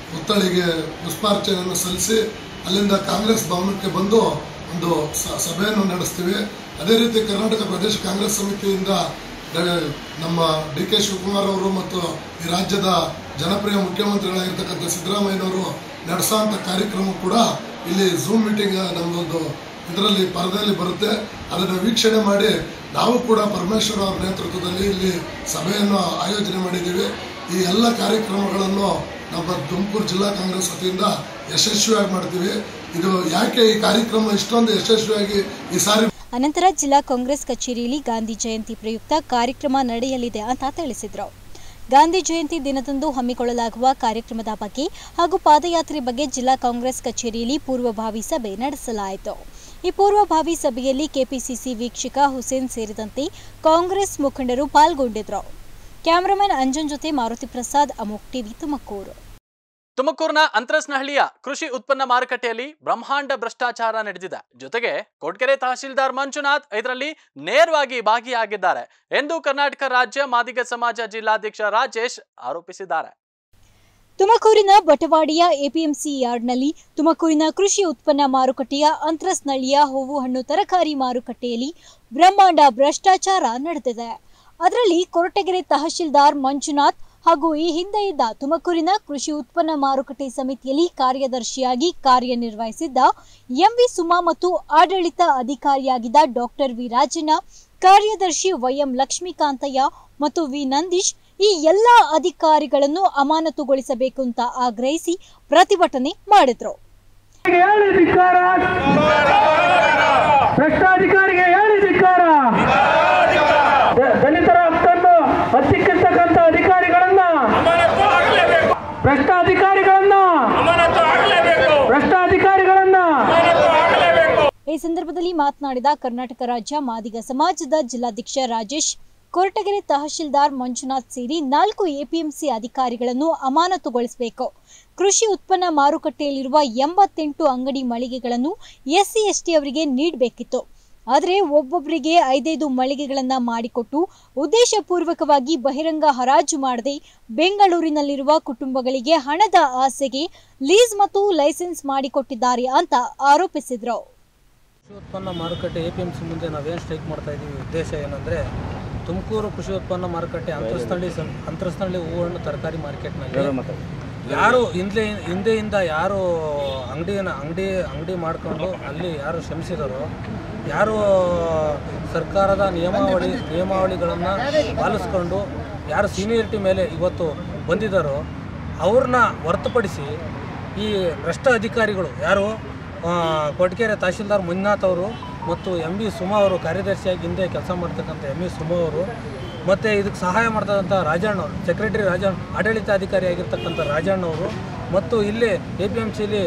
ಪುತ್ಥಳಿಗೆ ಪುಷ್ಪಾರ್ಚನೆಯನ್ನು ಸಲ್ಲಿಸಿ ಅಲ್ಲಿಂದ ಕಾಂಗ್ರೆಸ್ ಭವನಕ್ಕೆ ಬಂದು ಒಂದು ಸ- ಸಭೆಯನ್ನು ನಡೆಸ್ತೀವಿ ಅದೇ ರೀತಿ ಕರ್ನಾಟಕ ಪ್ರದೇಶ ಕಾಂಗ್ರೆಸ್ ಸಮಿತಿಯಿಂದ ಡ- ನಮ್ಮ ಡಿ ಕೆ ಶಿವಕುಮಾರ್ ಅವರು ಮತ್ತು ಈ ರಾಜ್ಯದ ಜನಪ್ರಿಯ ಮುಖ್ಯಮಂತ್ರಿಗಳಾಗಿರ್ತಕ್ಕಂಥ ಸಿದ್ದರಾಮಯ್ಯನವರು ನಡೆಸೋಂಥ ಕಾರ್ಯಕ್ರಮ ಕೂಡ ಇಲ್ಲಿ ಝೂಮ್ ಮೀಟಿಂಗ್ ನಮ್ಮದೊಂದು ಇದರಲ್ಲಿ ಪರದೆಯಲ್ಲಿ ಬರುತ್ತೆ ಅದನ್ನು ವೀಕ್ಷಣೆ ಮಾಡಿ ನಾವು ಕೂಡ ಪರಮೇಶ್ವರ್ ಅವರ ನೇತೃತ್ವದಲ್ಲಿ ಇಲ್ಲಿ ಸಭೆಯನ್ನು ಆಯೋಜನೆ ಮಾಡಿದ್ದೀವಿ ಈ ಎಲ್ಲ ಕಾರ್ಯಕ್ರಮಗಳನ್ನು ನಮ್ಮ ತುಮಕೂರು ಜಿಲ್ಲಾ ಕಾಂಗ್ರೆಸ್ ವತಿಯಿಂದ ಯಶಸ್ವಿಯಾಗಿ ಮಾಡ್ತೀವಿ ಇದು ಯಾಕೆ ಈ ಕಾರ್ಯಕ್ರಮ ಇಷ್ಟೊಂದು ಯಶಸ್ವಿಯಾಗಿ ಈ ಸಾರಿ ಅನಂತರ ಜಿಲ್ಲಾ ಕಾಂಗ್ರೆಸ್ ಕಚೇರಿಯಲ್ಲಿ ಗಾಂಧಿ ಜಯಂತಿ ಪ್ರಯುಕ್ತ ಕಾರ್ಯಕ್ರಮ ನಡೆಯಲಿದೆ ಅಂತ ತಿಳಿಸಿದರು ಗಾಂಧಿ ಜಯಂತಿ ದಿನದಂದು ಹಮ್ಮಿಕೊಳ್ಳಲಾಗುವ ಕಾರ್ಯಕ್ರಮದ ಬಗ್ಗೆ ಹಾಗೂ ಪಾದಯಾತ್ರೆ ಬಗ್ಗೆ ಜಿಲ್ಲಾ ಕಾಂಗ್ರೆಸ್ ಕಚೇರಿಯಲ್ಲಿ ಪೂರ್ವಭಾವಿ ಸಭೆ ನಡೆಸಲಾಯಿತು ಈ ಪೂರ್ವಭಾವಿ ಸಭೆಯಲ್ಲಿ ಕೆಪಿಸಿಸಿ ವೀಕ್ಷಕ ಹುಸೇನ್ ಸೇರಿದಂತೆ ಕಾಂಗ್ರೆಸ್ ಮುಖಂಡರು ಪಾಲ್ಗೊಂಡಿದ್ರು ಕ್ಯಾಮರಾಮನ್ ಅಂಜನ್ ಜೊತೆ ಮಾರುತಿ ಪ್ರಸಾದ್ ಅಮೋಕ್ ಟಿವಿ ತುಮಕೂರು ತುಮಕೂರಿನ ಅಂತರಸ್ನಹಳ್ಳಿಯ ಕೃಷಿ ಉತ್ಪನ್ನ ಮಾರುಕಟ್ಟೆಯಲ್ಲಿ ಬ್ರಹ್ಮಾಂಡ ಭ್ರಷ್ಟಾಚಾರ ನಡೆದಿದೆ ಜೊತೆಗೆ ಕೊಟ್ಗೆರೆ ತಹಶೀಲ್ದಾರ್ ಮಂಜುನಾಥ್ ಇದರಲ್ಲಿ ನೇರವಾಗಿ ಭಾಗಿಯಾಗಿದ್ದಾರೆ ಎಂದು ಕರ್ನಾಟಕ ರಾಜ್ಯ ಮಾದಿಗ ಸಮಾಜ ಜಿಲ್ಲಾಧ್ಯಕ್ಷ ರಾಜೇಶ್ ಆರೋಪಿಸಿದ್ದಾರೆ ತುಮಕೂರಿನ ಬಟವಾಡಿಯ ಎಪಿಎಂಸಿ ಯಾರ್ಡ್ನಲ್ಲಿ ತುಮಕೂರಿನ ಕೃಷಿ ಉತ್ಪನ್ನ ಮಾರುಕಟ್ಟೆಯ ಅಂತ್ರಸ್ನಳ್ಳಿಯ ಹೂವು ಹಣ್ಣು ತರಕಾರಿ ಮಾರುಕಟ್ಟೆಯಲ್ಲಿ ಬ್ರಹ್ಮಾಂಡ ಭ್ರಷ್ಟಾಚಾರ ನಡೆದಿದೆ ಅದರಲ್ಲಿ ಕೊರಟಗೆರೆ ತಹಶೀಲ್ದಾರ್ ಮಂಜುನಾಥ್ ಹಾಗೂ ಈ ಹಿಂದೆ ಇದ್ದ ತುಮಕೂರಿನ ಕೃಷಿ ಉತ್ಪನ್ನ ಮಾರುಕಟ್ಟೆ ಸಮಿತಿಯಲ್ಲಿ ಕಾರ್ಯದರ್ಶಿಯಾಗಿ ಕಾರ್ಯನಿರ್ವಹಿಸಿದ್ದ ಎಂವಿ ಸುಮಾ ಮತ್ತು ಆಡಳಿತ ಅಧಿಕಾರಿಯಾಗಿದ್ದ ಡಾಕ್ಟರ್ ವಿ ರಾಜಣ್ಣ ಕಾರ್ಯದರ್ಶಿ ವೈಎಂ ಲಕ್ಷ್ಮೀಕಾಂತಯ್ಯ ಮತ್ತು ವಿ ನಂದೀಶ್ ಈ ಎಲ್ಲ ಅಧಿಕಾರಿಗಳನ್ನು ಅಮಾನತುಗೊಳಿಸಬೇಕು ಅಂತ ಆಗ್ರಹಿಸಿ ಪ್ರತಿಭಟನೆ ಮಾಡಿದ್ರು ಹೇಳಿ ಧಿಕ್ಕಾರ ಭ್ರಷ್ಟಾಧಿಕಾರಿಗೆ ಹೇಳಿ ಧಿಕ್ಕಾರ ದ- ದಲಿತರ ಹಕ್ಕನ್ನು ಹತ್ತಿಕ್ಕಿರ್ತಕ್ಕಂಥ ಅಧಿಕಾರಿಗಳನ್ನ ಭ್ರಷ್ಟಾಧಿಕಾರಿಗಳನ್ನ ಭ್ರಷ್ಟಾಧಿಕಾರಿಗಳನ್ನ ಈ ಸಂದರ್ಭದಲ್ಲಿ ಮಾತನಾಡಿದ ಕರ್ನಾಟಕ ರಾಜ್ಯ ಮಾದಿಗ ಸಮಾಜದ ಜಿಲ್ಲಾಧ್ಯಕ್ಷ ರಾಜೇಶ್ ಕೊರಟಗೆರೆ ತಹಶೀಲ್ದಾರ್ ಮಂಜುನಾಥ್ ಸೇರಿ ನಾಲ್ಕು ಎಪಿಎಂಸಿ ಅಧಿಕಾರಿಗಳನ್ನು ಅಮಾನತುಗೊಳಿಸಬೇಕು ಕೃಷಿ ಉತ್ಪನ್ನ ಮಾರುಕಟ್ಟೆಯಲ್ಲಿರುವ ಎಂಬತ್ತೆಂಟು ಅಂಗಡಿ ಮಳಿಗೆಗಳನ್ನು ಎಸ್ಸಿ ಎಸ್ಟಿ ಅವರಿಗೆ ನೀಡಬೇಕಿತ್ತು ಆದರೆ ಒಬ್ಬೊಬ್ಬರಿಗೆ ಐದೈದು ಮಳಿಗೆಗಳನ್ನ ಮಾಡಿಕೊಟ್ಟು ಉದ್ದೇಶಪೂರ್ವಕವಾಗಿ ಬಹಿರಂಗ ಹರಾಜು ಮಾಡದೆ ಬೆಂಗಳೂರಿನಲ್ಲಿರುವ ಕುಟುಂಬಗಳಿಗೆ ಹಣದ ಆಸೆಗೆ ಲೀಸ್ ಮತ್ತು ಲೈಸೆನ್ಸ್ ಮಾಡಿಕೊಟ್ಟಿದ್ದಾರೆ ಅಂತ ಆರೋಪಿಸಿದ್ರು ಕೃಷಿ ಉತ್ಪನ್ನ ಮಾರುಕಟ್ಟೆ ಎ ಪಿ ಎಂ ಸಿ ಮುಂದೆ ನಾವೇನು ಸ್ಟ್ರೈಕ್ ಮಾಡ್ತಾ ಇದ್ದೀವಿ ಉದ್ದೇಶ ಏನಂದರೆ ತುಮಕೂರು ಕೃಷಿ ಉತ್ಪನ್ನ ಮಾರುಕಟ್ಟೆ ಅಂತರಸ್ಥಳೀಯ ಸಂ ಅಂತರಸ್ಥಳೀಯ ಹೂವನ್ನು ತರಕಾರಿ ಮಾರ್ಕೆಟ್ನಲ್ಲಿ ಯಾರು ಹಿಂದೆ ಹಿಂದೆಯಿಂದ ಯಾರು ಅಂಗಡಿಯನ್ನು ಅಂಗಡಿ ಅಂಗಡಿ ಮಾಡಿಕೊಂಡು ಅಲ್ಲಿ ಯಾರು ಶ್ರಮಿಸಿದಾರೋ ಯಾರು ಸರ್ಕಾರದ ನಿಯಮಾವಳಿ ನಿಯಮಾವಳಿಗಳನ್ನು ಪಾಲಿಸ್ಕೊಂಡು ಯಾರು ಸೀನಿಯರಿಟಿ ಮೇಲೆ ಇವತ್ತು ಬಂದಿದ್ದಾರೋ ಅವ್ರನ್ನ ಹೊರತುಪಡಿಸಿ ಈ ಭ್ರಷ್ಟ ಅಧಿಕಾರಿಗಳು ಯಾರು ಆ, ಕೊಟ್ಗೆರೆ ತಹಶೀಲ್ದಾರ್ ಮಂಜುನಾಥ್ ಅವರು ಮತ್ತು ಎಂ ಬಿ ಸುಮಾ ಅವರು ಕಾರ್ಯದರ್ಶಿಯಾಗಿ ಹಿಂದೆ ಕೆಲಸ ಮಾಡ್ತಕ್ಕಂಥ ಎಂ ಬಿ ಸುಮಾ ಅವರು ಮತ್ತು ಇದಕ್ಕೆ ಸಹಾಯ ಮಾಡ್ತಕ್ಕಂಥ ರಾಜಣ್ಣ ಅವರು ಸೆಕ್ರೆಟರಿ ರಾಜಣ್ಣ ಆಡಳಿತಾಧಿಕಾರಿ ಆಗಿರ್ತಕ್ಕಂಥ ರಾಜಣ್ಣ ಅವರು ಮತ್ತು ಇಲ್ಲಿ ಎ ಪಿ ಎಮ್ ಸಿಲಿ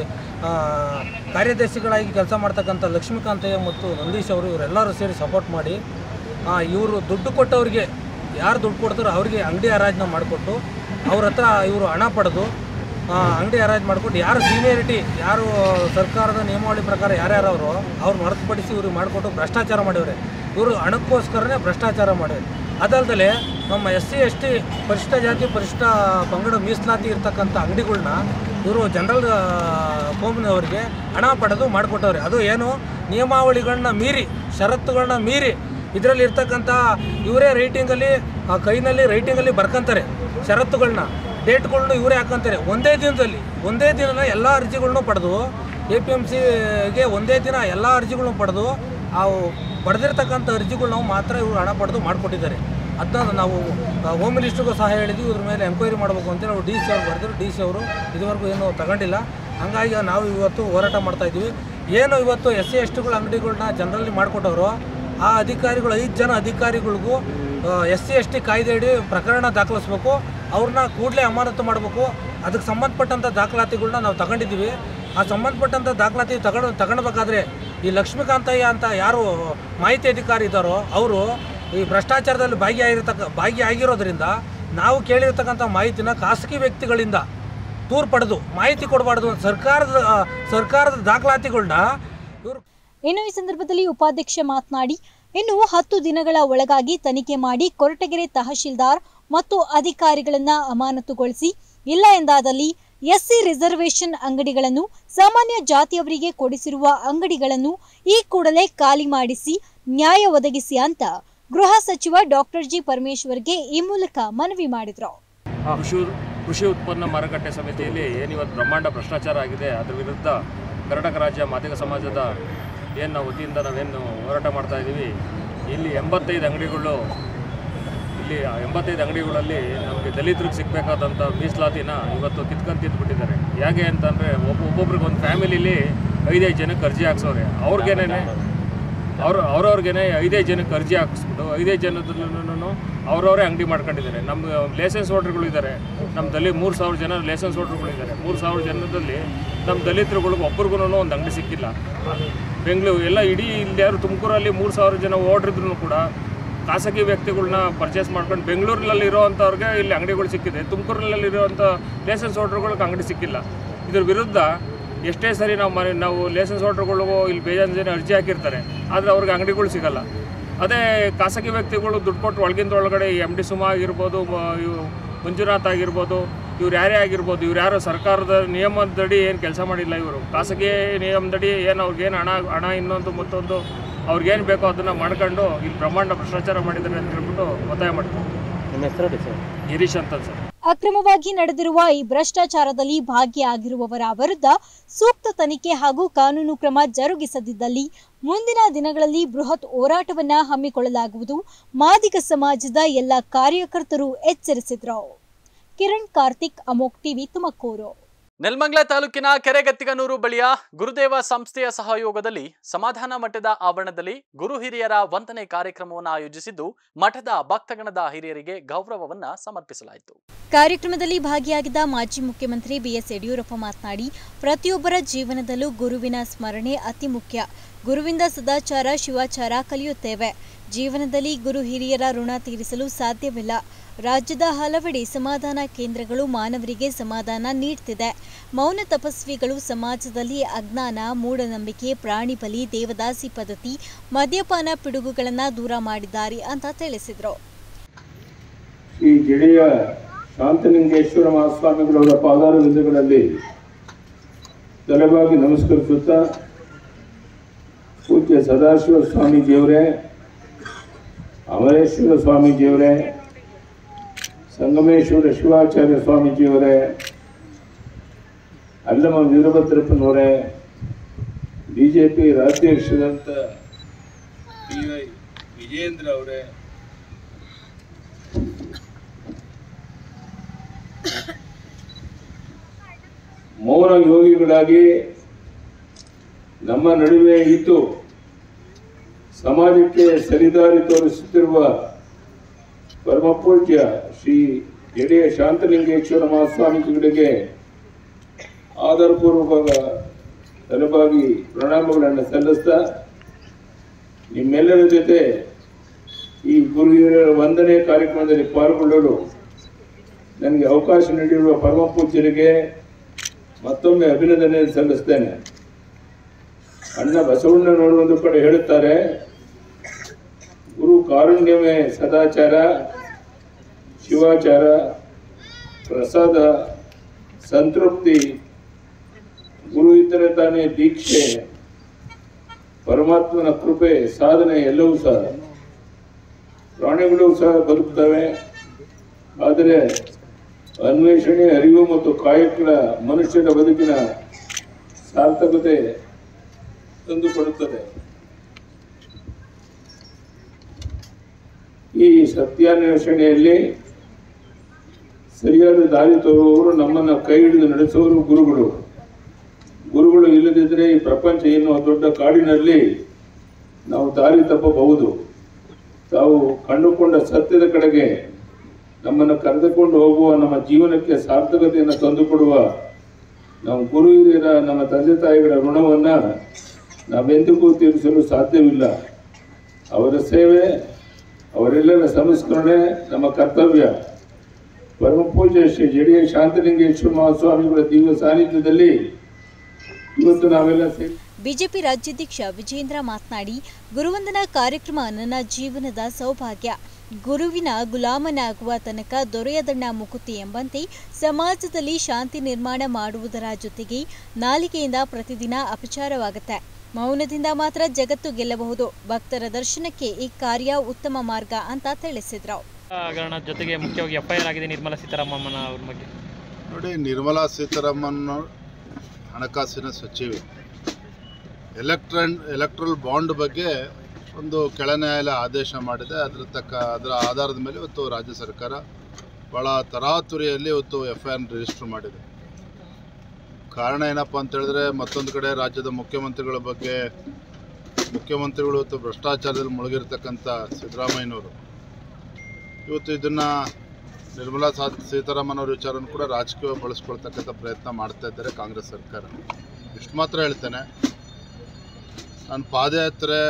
ಕಾರ್ಯದರ್ಶಿಗಳಾಗಿ ಕೆಲಸ ಮಾಡ್ತಕ್ಕಂಥ ಲಕ್ಷ್ಮೀಕಾಂತಯ್ಯ ಮತ್ತು ನಂದೀಶ್ ಅವರು ಇವರೆಲ್ಲರೂ ಸೇರಿ ಸಪೋರ್ಟ್ ಮಾಡಿ ಇವರು ದುಡ್ಡು ಕೊಟ್ಟವ್ರಿಗೆ ಯಾರು ದುಡ್ಡು ಕೊಡ್ತಾರೋ ಅವರಿಗೆ ಅಂಗಡಿ ಹರಾಜನ್ನ ಮಾಡಿಕೊಟ್ಟು ಅವ್ರ ಹತ್ರ ಇವರು ಹಣ ಪಡೆದು ಅಂಗಡಿ ಹರಾಜು ಮಾಡಿಕೊಟ್ಟು ಯಾರು ಸೀನಿಯರಿಟಿ ಯಾರು ಸರ್ಕಾರದ ನಿಯಮಾವಳಿ ಪ್ರಕಾರ ಯಾರ್ಯಾರು ಅವರು ಅವ್ರನ್ನ ಹೊರತುಪಡಿಸಿ ಇವ್ರಿಗೆ ಮಾಡಿಕೊಟ್ಟು ಭ್ರಷ್ಟಾಚಾರ ಮಾಡಿವ್ರೆ ಇವರು ಹಣಕ್ಕೋಸ್ಕರನೇ ಭ್ರಷ್ಟಾಚಾರ ಮಾಡಿವ್ರೆ ಅದಲ್ದಲೆ ನಮ್ಮ ಎಸ್ ಸಿ ಎಸ್ ಟಿ ಪರಿಶಿಷ್ಟ ಜಾತಿ ಪರಿಶಿಷ್ಟ ಪಂಗಡ ಮೀಸಲಾತಿ ಇರ್ತಕ್ಕಂಥ ಅಂಗಡಿಗಳ್ನ ಇವರು ಜನರಲ್ ಕೋಮಿನವರಿಗೆ ಹಣ ಪಡೆದು ಮಾಡಿಕೊಟ್ಟವ್ರೆ ಅದು ಏನು ನಿಯಮಾವಳಿಗಳನ್ನ ಮೀರಿ ಷರತ್ತುಗಳನ್ನ ಮೀರಿ ಇದರಲ್ಲಿ ಇರ್ತಕ್ಕಂಥ ಇವರೇ ರೈಟಿಂಗಲ್ಲಿ ಆ ಕೈನಲ್ಲಿ ರೈಟಿಂಗಲ್ಲಿ ಬರ್ಕೊಂತಾರೆ ಷರತ್ತುಗಳನ್ನ ಡೇಟ್ಗಳ್ನು ಇವರೇ ಹಾಕೊಂತಾರೆ ಒಂದೇ ದಿನದಲ್ಲಿ ಒಂದೇ ದಿನ ಎಲ್ಲ ಅರ್ಜಿಗಳ್ನು ಪಡೆದು ಎ ಪಿ ಎಮ್ ಸಿಗೆ ಒಂದೇ ದಿನ ಎಲ್ಲ ಅರ್ಜಿಗಳ್ನು ಪಡೆದು ಆ ಪಡೆದಿರ್ತಕ್ಕಂಥ ಅರ್ಜಿಗಳು ನಾವು ಮಾತ್ರ ಇವರು ಹಣ ಪಡೆದು ಮಾಡಿಕೊಟ್ಟಿದ್ದಾರೆ ಅದನ್ನ ನಾವು ಆ, ಹೋಮ್ ಮಿನಿಸ್ಟ್ರಿಗೂ ಸಹ ಹೇಳಿದ್ವಿ ಇದ್ರ ಮೇಲೆ ಎಂಕ್ವೈರಿ ಮಾಡಬೇಕು ಅಂತೇಳಿ ನಾವು ಡಿ ಸಿ ಅವ್ರು ಬರೆದ್ರು ಡಿ ಸಿ ಅವರು ಇದುವರೆಗೂ ಏನು ತಗೊಂಡಿಲ್ಲ ಹಂಗಾಗಿ ನಾವು ಇವತ್ತು ಹೋರಾಟ ಮಾಡ್ತಾ ಇದ್ದೀವಿ ಏನು ಇವತ್ತು ಎಸ್ ಸಿ ಎಸ್ ಟಿಗಳ ಅಂಗಡಿಗಳನ್ನ ಜನರಲ್ಲಿ ಮಾಡಿಕೊಟ್ಟವರು ಆ ಅಧಿಕಾರಿಗಳು ಐದು ಜನ ಅಧಿಕಾರಿಗಳಿಗೂ ಎಸ್ ಸಿ ಎಸ್ ಟಿ ಕಾಯ್ದೆಯಡಿ ಪ್ರಕರಣ ದಾಖಲಿಸ್ಬೇಕು ಅವ್ರನ್ನ ಕೂಡಲೇ ಅಮಾನತು ಮಾಡಬೇಕು ಅದಕ್ಕೆ ಸಂಬಂಧಪಟ್ಟಂಥ ದಾಖಲಾತಿಗಳನ್ನ ನಾವು ತಗೊಂಡಿದ್ದೀವಿ ಆ ಸಂಬಂಧಪಟ್ಟಂಥ ದಾಖಲಾತಿ ತಗೊಂಡು ತಗೊಳ್ಬೇಕಾದ್ರೆ ಈ ಲಕ್ಷ್ಮೀಕಾಂತಯ್ಯ ಅಂತ ಯಾರು ಮಾಹಿತಿ ಅಧಿಕಾರಿ ಇದ್ದಾರೋ ಅವರು ಈ ಭ್ರಷ್ಟಾಚಾರದಲ್ಲಿ ಭಾಗಿಯಾಗಿರ್ತಕ್ಕ ಭಾಗಿಯಾಗಿರೋದ್ರಿಂದ ನಾವು ಕೇಳಿರ್ತಕ್ಕಂಥ ಮಾಹಿತಿನ ಖಾಸಗಿ ವ್ಯಕ್ತಿಗಳಿಂದ ದೂರು ಪಡೆದು ಮಾಹಿತಿ ಕೊಡಬಾರ್ದು ಸರ್ಕಾರದ ಆ, ಸರ್ಕಾರದ ದಾಖಲಾತಿಗಳನ್ನ ಇವರು ಇನ್ನು ಈ ಸಂದರ್ಭದಲ್ಲಿ ಉಪಾಧ್ಯಕ್ಷ ಮಾತನಾಡಿ ಇನ್ನು ಹತ್ತು ದಿನಗಳ ಒಳಗಾಗಿ ತನಿಖೆ ಮಾಡಿ ಕೊರಟಗೆರೆ ತಹಶೀಲ್ದಾರ್ ಮತ್ತು ಅಧಿಕಾರಿಗಳನ್ನ ಅಮಾನತುಗೊಳಿಸಿ ಇಲ್ಲ ಎಂದಾದಲ್ಲಿ ಎಸ್ಸಿ ರಿಸರ್ವೇಶನ್ ಅಂಗಡಿಗಳನ್ನು ಸಾಮಾನ್ಯ ಜಾತಿಯವರಿಗೆ ಕೊಡಿಸಿರುವ ಅಂಗಡಿಗಳನ್ನು ಈ ಕೂಡಲೇ ಖಾಲಿ ಮಾಡಿಸಿ ನ್ಯಾಯ ಒದಗಿಸಿ ಅಂತ ಗೃಹ ಸಚಿವ ಡಾಕ್ಟರ್ ಜಿ ಪರಮೇಶ್ವರ್ಗೆ ಈ ಮೂಲಕ ಮನವಿ ಮಾಡಿದ್ರು ಕೃಷಿ ಕೃಷಿ ಉತ್ಪನ್ನ ಮಾರುಕಟ್ಟೆ ಸಮಿತಿಯಲ್ಲಿ ಏನಿವತ್ತು ಬ್ರಹ್ಮಾಂಡ ಭ್ರಷ್ಟಾಚಾರ ಆಗಿದೆ ಅದರ ವಿರುದ್ಧ ಕರ್ನಾಟಕ ರಾಜ್ಯ ಮಾದಿಗ ಸಮಾಜದ ಏನು ನಾವು ವತಿಯಿಂದ ನಾವೇನು ಹೋರಾಟ ಮಾಡ್ತಾ ಇದ್ದೀವಿ ಇಲ್ಲಿ ಎಂಬತ್ತೈದು ಅಂಗಡಿಗಳು ಇಲ್ಲಿ ಎಂಬತ್ತೈದು ಅಂಗಡಿಗಳಲ್ಲಿ ನಮಗೆ ದಲಿತರಿಗೆ ಸಿಗಬೇಕಾದಂಥ ಮೀಸಲಾತಿನ ಇವತ್ತು ಕಿತ್ಕೊಂಡು ತಿಂದ್ಬಿಟ್ಟಿದ್ದಾರೆ ಹೇಗೆ ಅಂತಂದರೆ ಒಬ್ಬ ಒಬ್ಬೊಬ್ರಿಗೆ ಒಂದು ಫ್ಯಾಮಿಲಿಲಿ ಐದೈದು ಜನಕ್ಕೆ ಅರ್ಜಿ ಹಾಕ್ಸೋರೆ ಅವ್ರಿಗೇನೆ ಅವ್ರು ಅವ್ರವ್ರಿಗೇನೆ ಐದೈದು ಜನಕ್ಕೆ ಅರ್ಜಿ ಹಾಕಿಸ್ಬಿಟ್ಟು ಐದೈದು ಜನದಲ್ಲೂ ಅವ್ರವರೇ ಅಂಗಡಿ ಮಾಡ್ಕೊಂಡಿದ್ದಾರೆ ನಮ್ಮ ಲೈಸೆನ್ಸ್ ಹೋಲ್ಡರ್ಗಳು ಇದ್ದಾರೆ ನಮ್ಮ ದಲಿ ಮೂರು ಸಾವಿರ ಜನ ಲೈಸೆನ್ಸ್ ಹೋಲ್ಡರ್ಗಳು ಇದ್ದಾರೆ ಮೂರು ಸಾವಿರ ಜನದಲ್ಲಿ ನಮ್ಮ ದಲಿತರುಗಳಿಗೆ ಒಬ್ರಿಗೂ ಒಂದು ಅಂಗಡಿ ಸಿಕ್ಕಿಲ್ಲ ಬೆಂಗಳೂರು ಎಲ್ಲ ಇಡೀ ಇಲ್ಲಿ ಯಾರು ತುಮಕೂರಲ್ಲಿ ಮೂರು ಸಾವಿರ ಜನ ಓಡ್ರಿದ್ರು ಕೂಡ ಖಾಸಗಿ ವ್ಯಕ್ತಿಗಳನ್ನ ಪರ್ಚೇಸ್ ಮಾಡ್ಕೊಂಡು ಬೆಂಗಳೂರಲ್ಲಿ ಇರೋವಂಥವ್ರಿಗೆ ಇಲ್ಲಿ ಅಂಗಡಿಗಳು ಸಿಕ್ಕಿದೆ ತುಮಕೂರಲ್ಲಿ ಇರೋವಂಥ ಲೈಸೆನ್ಸ್ ಹೋಲ್ಡರ್ಗಳಿಗೆ ಅಂಗಡಿ ಸಿಕ್ಕಿಲ್ಲ ಇದ್ರ ವಿರುದ್ಧ ಎಷ್ಟೇ ಸರಿ ನಾವು ಮನೆ ನಾವು ಲೈಸೆನ್ಸ್ ಹೋಲ್ಡರ್ಗಳಿಗೂ ಇಲ್ಲಿ ಬೇಜಾನ್ ಜನ ಅರ್ಜಿ ಹಾಕಿರ್ತಾರೆ ಆದರೆ ಅವ್ರಿಗೆ ಅಂಗಡಿಗಳು ಸಿಗಲ್ಲ ಅದೇ ಖಾಸಗಿ ವ್ಯಕ್ತಿಗಳು ದುಡ್ಡು ಕೊಟ್ಟು ಒಳಗಿಂದ ಒಳಗಡೆ ಎಮ್ ಡಿ ಸುಮಾ ಆಗಿರ್ಬೋದು ಮ- ಇವು ಮಂಜುನಾಥ್ ಆಗಿರ್ಬೋದು ಇವ್ರು ಯಾರೇ ಆಗಿರ್ಬೋದು ಇವ್ರು ಯಾರು ಸರ್ಕಾರದ ನಿಯಮದಡಿ ಏನು ಕೆಲಸ ಮಾಡಿಲ್ಲ ಇವರು ಖಾಸಗಿ ನಿಯಮದಡಿ ಏನು ಅವ್ರಿಗೇನು ಹಣ ಹಣ ಇನ್ನೊಂದು ಮತ್ತೊಂದು ಅವ್ರಿಗೇನು ಬೇಕೋ ಅದನ್ನು ಮಾಡ್ಕೊಂಡು ಇಲ್ಲಿ ಬ್ರಹ್ಮಾಂಡ ಭ್ರಷ್ಟಾಚಾರ ಮಾಡಿದ್ದಾರೆ ಅಂತ ಹೇಳ್ಬಿಟ್ಟು ಒತ್ತಾಯ ಮಾಡ್ತಾರೆ ನಿಮ್ಮ ಹೆಸರು ಸರ್ ಗಿರೀಶ್ ಅಂತ ಸರ್ ಅಕ್ರಮವಾಗಿ ನಡೆದಿರುವ ಈ ಭ್ರಷ್ಟಾಚಾರದಲ್ಲಿ ಭಾಗಿಯಾಗಿರುವವರ ವಿರುದ್ಧ ಸೂಕ್ತ ತನಿಖೆ ಹಾಗೂ ಕಾನೂನು ಕ್ರಮ ಜರುಗಿಸದಿದ್ದಲ್ಲಿ ಮುಂದಿನ ದಿನಗಳಲ್ಲಿ ಬೃಹತ್ ಹೋರಾಟವನ್ನ ಹಮ್ಮಿಕೊಳ್ಳಲಾಗುವುದು ಮಾದಿಗ ಸಮಾಜದ ಎಲ್ಲ ಕಾರ್ಯಕರ್ತರು ಎಚ್ಚರಿಸಿದ್ರು ಕಿರಣ್ ಕಾರ್ತಿಕ್ ಅಮೋಕ್ ಟಿವಿ ತುಮಕೂರು ನೆಲಮಂಗಲ ತಾಲೂಕಿನ ಕೆರೆಗತ್ತಿಗನೂರು ಬಳಿಯ ಗುರುದೇವ ಸಂಸ್ಥೆಯ ಸಹಯೋಗದಲ್ಲಿ ಸಮಾಧಾನ ಮಠದ ಆವರಣದಲ್ಲಿ ಗುರು ಹಿರಿಯರ ವಂದನೆ ಕಾರ್ಯಕ್ರಮವನ್ನು ಆಯೋಜಿಸಿದ್ದು ಮಠದ ಭಕ್ತಗಣದ ಹಿರಿಯರಿಗೆ ಗೌರವವನ್ನ ಸಮರ್ಪಿಸಲಾಯಿತು ಕಾರ್ಯಕ್ರಮದಲ್ಲಿ ಭಾಗಿಯಾಗಿದ್ದ ಮಾಜಿ ಮುಖ್ಯಮಂತ್ರಿ ಬಿಎಸ್ ಯಡಿಯೂರಪ್ಪ ಮಾತನಾಡಿ ಪ್ರತಿಯೊಬ್ಬರ ಜೀವನದಲ್ಲೂ ಗುರುವಿನ ಸ್ಮರಣೆ ಅತಿ ಮುಖ್ಯ ಗುರುವಿಂದ ಸದಾಚಾರ ಶಿವಾಚಾರ ಕಲಿಯುತ್ತೇವೆ ಜೀವನದಲ್ಲಿ ಗುರು ಹಿರಿಯರ ಋಣ ತೀರಿಸಲು ಸಾಧ್ಯವಿಲ್ಲ ರಾಜ್ಯದ ಹಲವೆಡೆ ಸಮಾಧಾನ ಕೇಂದ್ರಗಳು ಮಾನವರಿಗೆ ಸಮಾಧಾನ ನೀಡ್ತಿದೆ ಮೌನ ತಪಸ್ವಿಗಳು ಸಮಾಜದಲ್ಲಿ ಅಜ್ಞಾನ ಮೂಢನಂಬಿಕೆ ಪ್ರಾಣಿ ಬಲಿ ದೇವದಾಸಿ ಪದ್ಧತಿ ಮದ್ಯಪಾನ ಪಿಡುಗುಗಳನ್ನು ದೂರ ಮಾಡಿದ್ದಾರೆ ಅಂತ ತಿಳಿಸಿದರು ಶ್ರೀ ಜಿಡೆಯ ಶಾಂತಲಿಂಗೇಶ್ವರ ಮಹಾಸ್ವಾಮಿಗಳವರ ಪಾದಾರ ಬಿಂದುಗಳಲ್ಲಿ ತಲೆಬಾಗಿ ನಮಸ್ಕರಿಸುತ್ತಾ ಪೂಜ್ಯ ಸದಾಶಿವ ಸ್ವಾಮೀಜಿಯವರೇ ಅಮರೇಶ್ವರ ಸ್ವಾಮೀಜಿಯವರೇ ಸಂಗಮೇಶ್ವರ ಶಿವಾಚಾರ್ಯ ಸ್ವಾಮೀಜಿಯವರೇ ಅಲ್ಲಮ ವೀರಭದ್ರಪ್ಪನವರೇ ಬಿ ಜೆ ಪಿ ರಾಜ್ಯಾಧ್ಯಕ್ಷರಂತ ಡಿ ವೈ ವಿಜೇಂದ್ರ ಅವರೇ ಮೌನ ಯೋಗಿಗಳಾಗಿ ನಮ್ಮ ನಡುವೆ ಇದ್ದು ಸಮಾಜಕ್ಕೆ ಸರಿದಾರಿ ತೋರಿಸುತ್ತಿರುವ ಪರಮಪೂಜ್ಯ ಶ್ರೀ ಜಡೆಯ ಶಾಂತಲಿಂಗೇಶ್ವರ ಮಹಾಸ್ವಾಮೀಜಿಗಳಿಗೆ ಆಧಾರಪೂರ್ವಕ ತಲೆಬಾಗಿ ಪ್ರಣಾಮಗಳನ್ನು ಸಲ್ಲಿಸ್ತಾ ನಿಮ್ಮೆಲ್ಲರ ಜೊತೆ ಈ ಗುರು ಹಿರಿಯರ ವಂದನೆ ಕಾರ್ಯಕ್ರಮದಲ್ಲಿ ಪಾಲ್ಗೊಳ್ಳಲು ನನಗೆ ಅವಕಾಶ ನೀಡಿರುವ ಪರಮ ಪೂಜ್ಯರಿಗೆ ಮತ್ತೊಮ್ಮೆ ಅಭಿನಂದನೆ ಸಲ್ಲಿಸ್ತೇನೆ ಅಣ್ಣ ಬಸವಣ್ಣನವರು ಒಂದು ಕಡೆ ಹೇಳುತ್ತಾರೆ ಗುರು ಕಾರುಣ್ಯವೇ ಸದಾಚಾರ ಶಿವಾಚಾರ ಪ್ರಸಾದ ಸಂತೃಪ್ತಿ ಗುರು ಇದ್ದರೆ ತಾನೇ ದೀಕ್ಷೆ ಪರಮಾತ್ಮನ ಕೃಪೆ ಸಾಧನೆ ಎಲ್ಲವೂ ಸಹ ಪ್ರಾಣಿಗಳು ಸಹ ಬದುಕ್ತವೆ ಆದರೆ ಅನ್ವೇಷಣೆ ಅರಿವು ಮತ್ತು ಕಾಯಕಗಳ ಮನುಷ್ಯನ ಬದುಕಿನ ಸಾರ್ಥಕತೆ ತಂದುಕೊಡುತ್ತದೆ ಈ ಸತ್ಯಾನ್ವೇಷಣೆಯಲ್ಲಿ ಸರಿಯಾದ ದಾರಿ ತೋರುವವರು ನಮ್ಮನ್ನು ಕೈ ಹಿಡಿದು ನಡೆಸುವವರು ಗುರುಗಳು ಗುರುಗಳು ಇಲ್ಲದಿದ್ದರೆ ಈ ಪ್ರಪಂಚ ಎನ್ನುವ ದೊಡ್ಡ ಕಾಡಿನಲ್ಲಿ ನಾವು ದಾರಿ ತಪ್ಪಬಹುದು ತಾವು ಕಂಡುಕೊಂಡ ಸತ್ಯದ ಕಡೆಗೆ ನಮ್ಮನ್ನು ಕರೆದುಕೊಂಡು ಹೋಗುವ ನಮ್ಮ ಜೀವನಕ್ಕೆ ಸಾರ್ಥಕತೆಯನ್ನು ತಂದುಕೊಡುವ ನಮ್ಮ ಗುರು ಹಿರಿಯರ ನಮ್ಮ ತಂದೆ ತಾಯಿಗಳ ಋಣವನ್ನು ನಾವೆಂದಿಗೂ ತೀರಿಸಲು ಸಾಧ್ಯವಿಲ್ಲ ಅವರ ಸೇವೆ ಅವರೆಲ್ಲರ ಸಂಸ್ಕರಣೆ ನಮ್ಮ ಕರ್ತವ್ಯ ಪರಮ ಪೂಜ್ಯ ಶ್ರೀ ಜಡಿಯ ಶಾಂತಲಿಂಗೇಶ್ವರ ಮಹಾಸ್ವಾಮಿಗಳ ದಿವ್ಯ ಸಾನ್ನಿಧ್ಯದಲ್ಲಿ ಇವತ್ತು ನಾವೆಲ್ಲ ಸೇರಿ ಬಿಜೆಪಿ ರಾಜ್ಯಾಧ್ಯಕ್ಷ ವಿಜೇಂದ್ರ ಮಾತನಾಡಿ ಗುರುವಂದನಾ ಕಾರ್ಯಕ್ರಮ ನನ್ನ ಜೀವನದ ಸೌಭಾಗ್ಯ ಗುರುವಿನ ಗುಲಾಮನಾಗುವ ತನಕ ದೊರೆಯದಣ್ಣ ಮುಕುತಿ ಎಂಬಂತೆ ಸಮಾಜದಲ್ಲಿ ಶಾಂತಿ ನಿರ್ಮಾಣ ಮಾಡುವುದರ ಜೊತೆಗೆ ನಾಲಿಗೆಯಿಂದ ಪ್ರತಿದಿನ ಅಪಚಾರವಾಗುತ್ತೆ ಮೌನದಿಂದ ಮಾತ್ರ ಜಗತ್ತು ಗೆಲ್ಲಬಹುದು ಭಕ್ತರ ದರ್ಶನಕ್ಕೆ ಈ ಕಾರ್ಯ ಉತ್ತಮ ಮಾರ್ಗ ಅಂತ ತಿಳಿಸಿದ್ರು ಹಗರಣ ಜೊತೆಗೆ ಮುಖ್ಯವಾಗಿ ಎಫ್ ಐ ಆರ್ ಆಗಿದೆ ನಿರ್ಮಲಾ ಸೀತಾರಾಮನ್ ಅವ್ರ ಬಗ್ಗೆ ನೋಡಿ ನಿರ್ಮಲಾ ಸೀತಾರಾಮನ್ ಹಣಕಾಸಿನ ಸಚಿವೆ ಎಲೆಕ್ಟ್ರನ್ ಎಲೆಕ್ಟ್ರಲ್ ಬಾಂಡ್ ಬಗ್ಗೆ ಒಂದು ಕೆಳ ನ್ಯಾಯಾಲಯ ಆದೇಶ ಮಾಡಿದೆ ಅದರ ತಕ್ಕ ಅದರ ಆಧಾರದ ಮೇಲೆ ಇವತ್ತು ರಾಜ್ಯ ಸರ್ಕಾರ ಭಾಳ ತರಾತುರಿಯಲ್ಲಿ ಇವತ್ತು ಎಫ್ ಐ ಆರ್ ರಿಜಿಸ್ಟರ್ ಮಾಡಿದೆ ಕಾರಣ ಏನಪ್ಪ ಅಂತ ಹೇಳಿದ್ರೆ ಮತ್ತೊಂದು ಕಡೆ ರಾಜ್ಯದ ಮುಖ್ಯಮಂತ್ರಿಗಳ ಬಗ್ಗೆ ಮುಖ್ಯಮಂತ್ರಿಗಳು ಇವತ್ತು ಭ್ರಷ್ಟಾಚಾರದಲ್ಲಿ ಮುಳುಗಿರ್ತಕ್ಕಂಥ ಸಿದ್ದರಾಮಯ್ಯನವರು ಇವತ್ತು ಇದನ್ನು ನಿರ್ಮಲಾ ಸಾ ಸೀತಾರಾಮನ್ ಅವ್ರ ವಿಚಾರವನ್ನು ಕೂಡ ರಾಜಕೀಯ ಬಳಸ್ಕೊಳ್ತಕ್ಕಂಥ ಪ್ರಯತ್ನ ಮಾಡ್ತಾ ಇದ್ದಾರೆ ಕಾಂಗ್ರೆಸ್ ಸರ್ಕಾರ ಇಷ್ಟು ಮಾತ್ರ ಹೇಳ್ತೇನೆ ನಾನು ಪಾದಯಾತ್ರೆ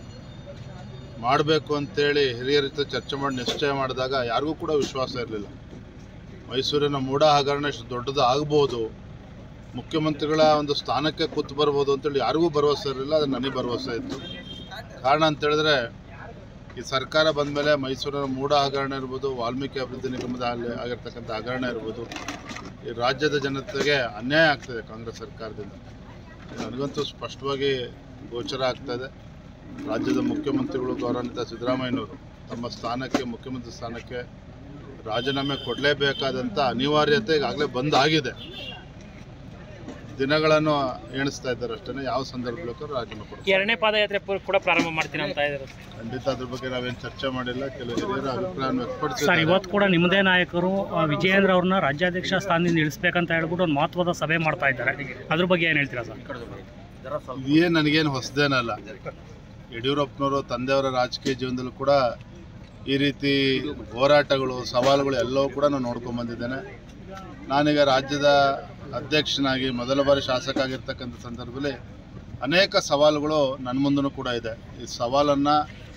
ಮಾಡಬೇಕು ಅಂತೇಳಿ ಹಿರಿಯರ ಜೊತೆ ಚರ್ಚೆ ಮಾಡಿ ನಿಶ್ಚಯ ಮಾಡಿದಾಗ ಯಾರಿಗೂ ಕೂಡ ವಿಶ್ವಾಸ ಇರಲಿಲ್ಲ ಮೈಸೂರಿನ ಮೂಢ ಹಗರಣ ಇಷ್ಟು ದೊಡ್ಡದು ಆಗ್ಬೋದು ಮುಖ್ಯಮಂತ್ರಿಗಳ ಒಂದು ಸ್ಥಾನಕ್ಕೆ ಕೂತು ಬರ್ಬೋದು ಅಂತೇಳಿ ಯಾರಿಗೂ ಭರವಸೆ ಇರಲಿಲ್ಲ ಅದು ನನಗೆ ಭರವಸೆ ಇತ್ತು ಕಾರಣ ಅಂತ ಹೇಳಿದ್ರೆ ಈ ಸರ್ಕಾರ ಬಂದ ಮೇಲೆ ಮೈಸೂರಿನ ಮೂಢ ಹಗರಣ ಇರ್ಬೋದು ವಾಲ್ಮೀಕಿ ಅಭಿವೃದ್ಧಿ ನಿಗಮದ ಅಲ್ಲಿ ಆಗಿರ್ತಕ್ಕಂಥ ಹಗರಣ ಇರ್ಬೋದು ಈ ರಾಜ್ಯದ ಜನತೆಗೆ ಅನ್ಯಾಯ ಆಗ್ತದೆ ಕಾಂಗ್ರೆಸ್ ಸರ್ಕಾರದಿಂದ ನನಗಂತೂ ಸ್ಪಷ್ಟವಾಗಿ ಗೋಚರ ಆಗ್ತದೆ ರಾಜ್ಯದ ಮುಖ್ಯಮಂತ್ರಿಗಳು ಗೌರವಾನ್ವಿತ ಸಿದ್ದರಾಮಯ್ಯನವರು ತಮ್ಮ ಸ್ಥಾನಕ್ಕೆ ಮುಖ್ಯಮಂತ್ರಿ ಸ್ಥಾನಕ್ಕೆ ರಾಜೀನಾಮೆ ಕೊಡಲೇಬೇಕಾದಂಥ ಅನಿವಾರ್ಯತೆ ಈಗಾಗಲೇ ಬಂದಾಗಿದೆ ದಿನಗಳನ್ನು ಎಣಿಸ್ತಾ ಇದ್ದಾರೆ ಅಷ್ಟೇ ಯಾವ ಸಂದರ್ಭಕ್ಕೂ ರಾಜೀನಾಮೆ ಕೊಡ್ತಾರೆ ಎರಡನೇ ಪಾದಯಾತ್ರೆ ಪೂರ್- ಕೂಡ ಪ್ರಾರಂಭ ಮಾಡ್ತೀನಿ ಅಂತ ಇದ್ದಾರೆ ಖಂಡಿತ ಅದ್ರ ಬಗ್ಗೆ ನಾವೇನು ಚರ್ಚೆ ಮಾಡಿಲ್ಲ ಕೆಲವು ಹಿರಿಯರ ಅಭಿಪ್ರಾಯವನ್ನು ಸರ್ ವ್ಯಕ್ತಪಡಿಸಿದ್ದಾರೆ ಇವತ್ತು ಕೂಡ ನಿಮ್ಮದೇ ನಾಯಕರು ಆ, ವಿಜಯೇಂದ್ರ ಅವ್ರನ್ನ ರಾಜ್ಯಾಧ್ಯಕ್ಷ ಸ್ಥಾನದಿಂದ ಇಳಿಸ್ಬೇಕಂತ ಹೇಳ್ಬಿಟ್ಟು ಒಂದು ಮಹತ್ವದ ಸಭೆ ಮಾಡ್ತಾ ಇದ್ದಾರೆ ಅದ್ರ ಬಗ್ಗೆ ಏನು ಹೇಳ್ತೀರಾ ಸರ್ ಇದೇನು ನನಗೇನು ಹೊಸದೇನಲ್ಲ ಯಡಿಯೂರಪ್ಪನವರು ತಂದೆಯವರ ರಾಜಕೀಯ ಜೀವನದಲ್ಲೂ ಕೂಡ ಈ ರೀತಿ ಹೋರಾಟಗಳು ಸವಾಲುಗಳು ಎಲ್ಲವೂ ಕೂಡ ನಾನು ನೋಡ್ಕೊಂಡ್ ಬಂದಿದ್ದೇನೆ ನಾನೀಗ ರಾಜ್ಯದ ಅಧ್ಯಕ್ಷನಾಗಿ ಮೊದಲ ಬಾರಿ ಶಾಸಕ ಆಗಿರ್ತಕ್ಕಂಥ ಸಂದರ್ಭದಲ್ಲಿ ಅನೇಕ ಸವಾಲುಗಳು ನನ್ನ ಮುಂದೂ ಕೂಡ ಇದೆ ಈ ಸವಾಲನ್ನು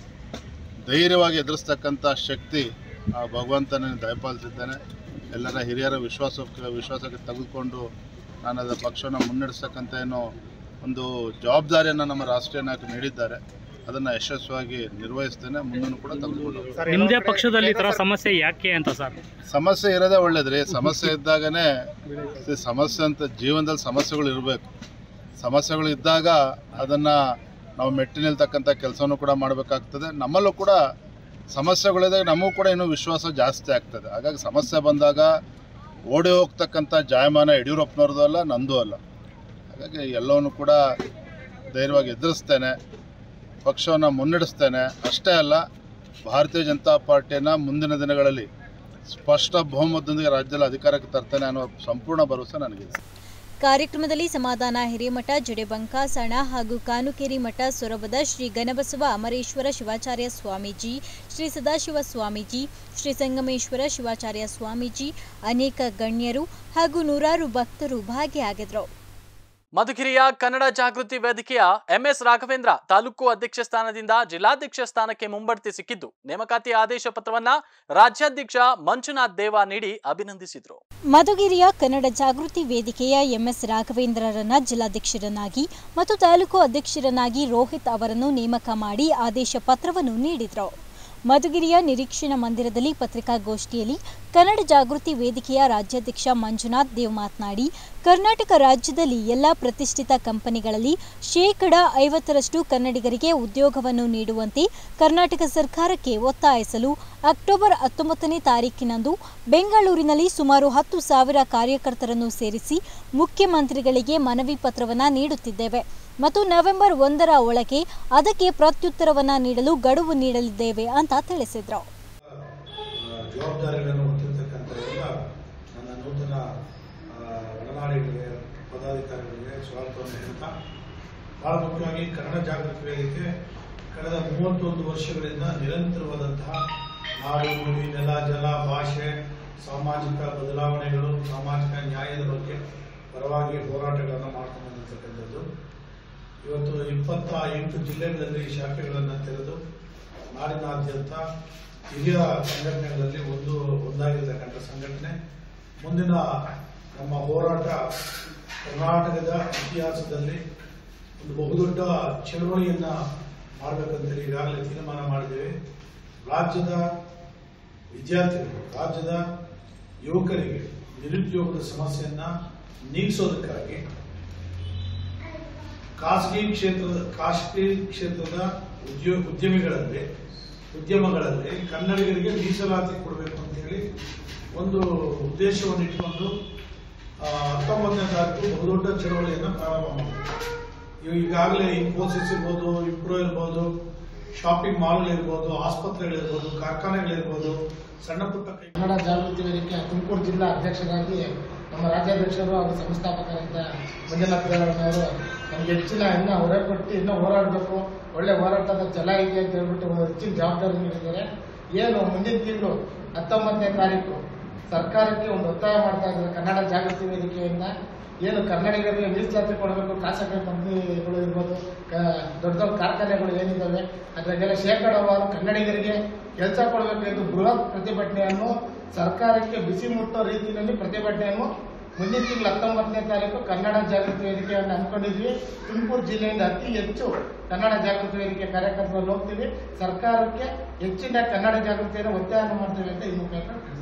ಧೈರ್ಯವಾಗಿ ಎದುರಿಸ್ತಕ್ಕಂಥ ಶಕ್ತಿ ಆ ಭಗವಂತನ ದಯಪಾಲಿಸಿದ್ದೇನೆ ಎಲ್ಲರ ಹಿರಿಯರ ವಿಶ್ವಾಸಕ್ಕೆ ವಿಶ್ವಾಸಕ್ಕೆ ತೆಗೆದುಕೊಂಡು ನಾನು ಅದರ ಪಕ್ಷವನ್ನು ಮುನ್ನಡೆಸ್ತಕ್ಕಂಥ ಏನೋ ಒಂದು ಜವಾಬ್ದಾರಿಯನ್ನು ನಮ್ಮ ರಾಷ್ಟ್ರೀಯ ನಾಯಕರು ನೀಡಿದ್ದಾರೆ ಅದನ್ನು ಯಶಸ್ವಿಯಾಗಿ ನಿರ್ವಹಿಸ್ತೇನೆ ಮುಂದೂ ಕೂಡ ತೆಗೆದುಕೊಂಡು ಹೋಗ್ತೇನೆ. ನಿಮ್ಮದೇ ಪಕ್ಷದಲ್ಲಿ ಈ ಥರ ಸಮಸ್ಯೆ ಯಾಕೆ ಅಂತ ಸರ್ ಸಮಸ್ಯೆ ಇರೋದೇ ಒಳ್ಳೇದ್ರಿ ಸಮಸ್ಯೆ ಇದ್ದಾಗನೇ ಈ ಸಮಸ್ಯೆ ಅಂತ ಜೀವನದಲ್ಲಿ ಸಮಸ್ಯೆಗಳು ಇರಬೇಕು ಸಮಸ್ಯೆಗಳು ಇದ್ದಾಗ ಅದನ್ನು ನಾವು ಮೆಟ್ಟಿ ನಿಲ್ತಕ್ಕಂಥ ಕೆಲಸನೂ ಕೂಡ ಮಾಡಬೇಕಾಗ್ತದೆ ನಮ್ಮಲ್ಲೂ ಕೂಡ ಸಮಸ್ಯೆಗಳಿದಾಗ ನಮಗೂ ಕೂಡ ಇನ್ನೂ ವಿಶ್ವಾಸ ಜಾಸ್ತಿ ಆಗ್ತದೆ ಹಾಗಾಗಿ ಸಮಸ್ಯೆ ಬಂದಾಗ ಓಡಿ ಹೋಗ್ತಕ್ಕಂಥ ಜಾಯಮಾನ ಯಡಿಯೂರಪ್ಪನವ್ರದ್ದು ಅಲ್ಲ ನಂದು ಅಲ್ಲ ಹಾಗಾಗಿ ಎಲ್ಲವನ್ನು ಕೂಡ ಧೈರ್ಯವಾಗಿ ಎದುರಿಸ್ತೇನೆ ಪಕ್ಷವನ್ನು ಮುನ್ನಡೆಸ್ತೇನೆ ಅಷ್ಟೇ ಅಲ್ಲ ಭಾರತೀಯ ಜನತಾ ಪಾರ್ಟಿಯನ್ನು ಮುಂದಿನ ದಿನಗಳಲ್ಲಿ ಸ್ಪಷ್ಟ ಬಹುಮತದೊಂದಿಗೆ ರಾಜ್ಯದಲ್ಲಿ ಅಧಿಕಾರಕ್ಕೆ ತರ್ತೇನೆ ಅನ್ನೋ ಸಂಪೂರ್ಣ ಭರವಸೆ ನನಗಿದೆ ಕಾರ್ಯಕ್ರಮದಲ್ಲಿ ಸಮಾಧಾನ ಹಿರೇಮಠ ಜಡೆಬಂಕಾಸಣ ಹಾಗೂ ಕಾನುಕೇರಿ ಮಠ ಸೊರಬದ ಶ್ರೀ ಗಣಬಸವ ಅಮರೇಶ್ವರ ಶಿವಾಚಾರ್ಯ ಸ್ವಾಮೀಜಿ ಶ್ರೀ ಸದಾಶಿವ ಸ್ವಾಮೀಜಿ ಶ್ರೀ ಸಂಗಮೇಶ್ವರ ಶಿವಾಚಾರ್ಯ ಸ್ವಾಮೀಜಿ ಅನೇಕ ಗಣ್ಯರು ಹಾಗೂ ನೂರಾರು ಭಕ್ತರು ಭಾಗಿಯಾಗಿದ್ರು ಮಧುಗಿರಿಯ ಕನ್ನಡ ಜಾಗೃತಿ ವೇದಿಕೆಯ ಎಂಎಸ್ ರಾಘವೇಂದ್ರ ತಾಲೂಕು ಅಧ್ಯಕ್ಷ ಸ್ಥಾನದಿಂದ ಜಿಲ್ಲಾಧ್ಯಕ್ಷ ಸ್ಥಾನಕ್ಕೆ ಮುಂಬಡ್ತಿ ಸಿಕ್ಕಿದ್ದು ನೇಮಕಾತಿ ಆದೇಶ ಪತ್ರವನ್ನ ರಾಜ್ಯಾಧ್ಯಕ್ಷ ಮಂಜುನಾಥ್ ದೇವ ನೀಡಿ ಅಭಿನಂದಿಸಿದ್ರು ಮಧುಗಿರಿಯ ಕನ್ನಡ ಜಾಗೃತಿ ವೇದಿಕೆಯ ಎಂಎಸ್ ರಾಘವೇಂದ್ರರನ್ನ ಜಿಲ್ಲಾಧ್ಯಕ್ಷರನ್ನಾಗಿ ಮತ್ತು ತಾಲೂಕು ಅಧ್ಯಕ್ಷರನ್ನಾಗಿ ರೋಹಿತ್ ಅವರನ್ನು ನೇಮಕ ಮಾಡಿ ಆದೇಶ ಪತ್ರವನ್ನು ನೀಡಿದರು ಮಧುಗಿರಿಯ ನಿರೀಕ್ಷಣಾ ಮಂದಿರದಲ್ಲಿ ಪತ್ರಿಕಾಗೋಷ್ಠಿಯಲ್ಲಿ ಕನ್ನಡ ಜಾಗೃತಿ ವೇದಿಕೆಯ ರಾಜ್ಯಾಧ್ಯಕ್ಷ ಮಂಜುನಾಥ್ ದೇವ್ ಮಾತನಾಡಿ ಕರ್ನಾಟಕ ರಾಜ್ಯದಲ್ಲಿ ಎಲ್ಲ ಪ್ರತಿಷ್ಠಿತ ಕಂಪನಿಗಳಲ್ಲಿ ಶೇಕಡ ಐವತ್ತರಷ್ಟು ಕನ್ನಡಿಗರಿಗೆ ಉದ್ಯೋಗವನ್ನು ನೀಡುವಂತೆ ಕರ್ನಾಟಕ ಸರ್ಕಾರಕ್ಕೆ ಒತ್ತಾಯಿಸಲು ಅಕ್ಟೋಬರ್ ಹತ್ತೊಂಬತ್ತನೇ ತಾರೀಕಿನಂದು ಬೆಂಗಳೂರಿನಲ್ಲಿ ಸುಮಾರು ಹತ್ತು ಸಾವಿರ ಕಾರ್ಯಕರ್ತರನ್ನು ಸೇರಿಸಿ ಮುಖ್ಯಮಂತ್ರಿಗಳಿಗೆ ಮನವಿ ಪತ್ರವನ್ನು ನೀಡುತ್ತಿದ್ದೇವೆ ಮತ್ತು ನವೆಂಬರ್ ಒಂದರ ಒಳಗೆ ಅದಕ್ಕೆ ಪ್ರತ್ಯುತ್ತರವನ್ನು ನೀಡಲು ಗಡುವು ನೀಡಲಿದ್ದೇವೆ ಅಂತ ತಿಳಿಸಿದರು ಜವಾಬ್ದಾರಿಗಳನ್ನು ಹೊತ್ತಿರ್ತಕ್ಕಂಥ ಎಲ್ಲ ನನ್ನ ನೂತನ ಆ, ಒಡನಾಡಿಗಳಿಗೆ ಪದಾಧಿಕಾರಿಗಳಿಗೆ ಸ್ವಾಗತವನ್ನು ಹೇಳ್ತಾ ಬಹಳ ಮುಖ್ಯವಾಗಿ ಕನ್ನಡ ಜಾಗೃತಿ ವೇದಿಕೆ ಕಳೆದ ಮೂವತ್ತೊಂದು ವರ್ಷಗಳಿಂದ ನಿರಂತರವಾದಂತಹ ನಾಡು ನುಡಿ ನೆಲ ಜಲ ಭಾಷೆ ಸಾಮಾಜಿಕ ಬದಲಾವಣೆಗಳು ಸಾಮಾಜಿಕ ನ್ಯಾಯದ ಬಗ್ಗೆ ಪರವಾಗಿ ಹೋರಾಟಗಳನ್ನು ಮಾಡ್ಕೊಂಡು ಬಂದಿರ್ತಕ್ಕಂಥದ್ದು ಇವತ್ತು ಇಪ್ಪತ್ತ ಎಂಟು ಜಿಲ್ಲೆಗಳಲ್ಲಿ ಶಾಖೆಗಳನ್ನು ತೆರೆದು ನಾಡಿನಾದ್ಯಂತ ಹಿರಿಯ ಸಂಘಟನೆಗಳಲ್ಲಿ ಒಂದು ಒಂದಾಗಿರ್ತಕ್ಕಂಥ ಸಂಘಟನೆ ಮುಂದಿನ ನಮ್ಮ ಹೋರಾಟ ಕರ್ನಾಟಕದ ಇತಿಹಾಸದಲ್ಲಿ ಒಂದು ಬಹುದೊಡ್ಡ ಚಳವಳಿಯನ್ನ ಮಾಡಬೇಕಂತೇಳಿ ಈಗಾಗಲೇ ತೀರ್ಮಾನ ಮಾಡಿದ್ದೇವೆ ರಾಜ್ಯದ ವಿದ್ಯಾರ್ಥಿಗಳು ರಾಜ್ಯದ ಯುವಕರಿಗೆ ನಿರುದ್ಯೋಗದ ಸಮಸ್ಯೆಯನ್ನ ನೀಗಿಸೋದಕ್ಕಾಗಿ ಖಾಸಗಿ ಕ್ಷೇತ್ರದ ಖಾಸಗಿ ಕ್ಷೇತ್ರದ ಉದ್ಯೋಗ ಉದ್ಯಮಿಗಳಲ್ಲಿ ಉದ್ಯಮಗಳಲ್ಲಿ ಕನ್ನಡಿಗರಿಗೆ ಮೀಸಲಾತಿ ಕೊಡಬೇಕು ಅಂತ ಹೇಳಿ ಒಂದು ಉದ್ದೇಶವನ್ನು ಇಟ್ಕೊಂಡು ಆ, ಹತ್ತೊಂಬತ್ತನೇ ತಾರೀಕು ಬಹುದೊಡ್ಡ ಚಳವಳಿಯನ್ನು ಪ್ರಾರಂಭ ಮಾಡಿದ್ರು ಇವು ಈಗಾಗಲೇ ಇನ್ಫೋಸಿಸ್ ಇರ್ಬೋದು ಇಪ್ರೋ ಇರ್ಬೋದು ಶಾಪಿಂಗ್ ಮಾಲ್ಗಳಿರ್ಬೋದು ಆಸ್ಪತ್ರೆಗಳಿರ್ಬೋದು ಕಾರ್ಖಾನೆಗಳಿರ್ಬೋದು ಸಣ್ಣ ಪುಟ್ಟ ಕೈ ಕನ್ನಡ ಜಾಗೃತಿ ವೇದಿಕೆ ತುಮಕೂರು ಜಿಲ್ಲಾ ಅಧ್ಯಕ್ಷರಾಗಿ ನಮ್ಮ ರಾಜ್ಯಾಧ್ಯಕ್ಷರು ಹಾಗೂ ಸಂಸ್ಥಾಪಕರಾದ ಮಂಜುನಾಥ್ ದೇವಣ್ಣವರು ನಮ್ಗೆ ಹೆಚ್ಚಿನ ಇನ್ನ ಹೊರೆ ಕೊಟ್ಟು ಇನ್ನೂ ಹೋರಾಡಬೇಕು ಒಳ್ಳೆ ಹೋರಾಟದ ಛಲ ಇದೆ ಅಂತ ಹೇಳ್ಬಿಟ್ಟು ಒಂದು ಹೆಚ್ಚಿನ ಜವಾಬ್ದಾರಿ ನೀಡಿದ್ದಾರೆ ಏನು ಮುಂದಿನ ತಿಂಗಳು ಹತ್ತೊಂಬತ್ತನೇ ತಾರೀಕು ಸರ್ಕಾರಕ್ಕೆ ಒಂದು ಒತ್ತಾಯ ಮಾಡ್ತಾ ಇದ್ದಾರೆ ಕನ್ನಡ ಜಾಗೃತಿ ವೇದಿಕೆಯಿಂದ ಏನು ಕನ್ನಡಿಗರಿಗೆ ಮೀಸಲಾತಿ ಕೊಡಬೇಕು ಖಾಸಗಿ ಕಂಪನಿಗಳು ಇರ್ಬೋದು ಕ- ದೊಡ್ಡ ದೊಡ್ಡ ಕಾರ್ಖಾನೆಗಳು ಏನಿದ್ದಾವೆ ಅದರಾಗೆಲ್ಲ ಶೇಕಡವಾರು ಕನ್ನಡಿಗರಿಗೆ ಕೆಲಸ ಕೊಡಬೇಕು ಎಂದು ಬೃಹತ್ ಪ್ರತಿಭಟನೆಯನ್ನು ಸರ್ಕಾರಕ್ಕೆ ಬಿಸಿ ಮುಟ್ಟೋ ರೀತಿಯಲ್ಲಿ ಪ್ರತಿಭಟನೆಯನ್ನು ಮುಂದಿನ ತಿಂಗಳು ಹತ್ತೊಂಬತ್ತನೇ ತಾರೀಕು ಕನ್ನಡ ಜಾಗೃತಿ ವೇದಿಕೆಯನ್ನು ಹಮ್ಮಿಕೊಂಡಿದ್ವಿ ತುಮಕೂರು ಜಿಲ್ಲೆಯಿಂದ ಅತಿ ಹೆಚ್ಚು ಕನ್ನಡ ಜಾಗೃತಿ ವೇದಿಕೆ ಕಾರ್ಯಕರ್ತರಲ್ಲಿ ಹೋಗ್ತೀವಿ ಸರ್ಕಾರಕ್ಕೆ ಹೆಚ್ಚಿನ ಕನ್ನಡ ಜಾಗೃತಿಯನ್ನು ಒತ್ತಾಯ ಮಾಡ್ತೀವಿ ಅಂತ ಈ ಮುಖಾಂತರ ತಿಳಿಸ್ತೀವಿ.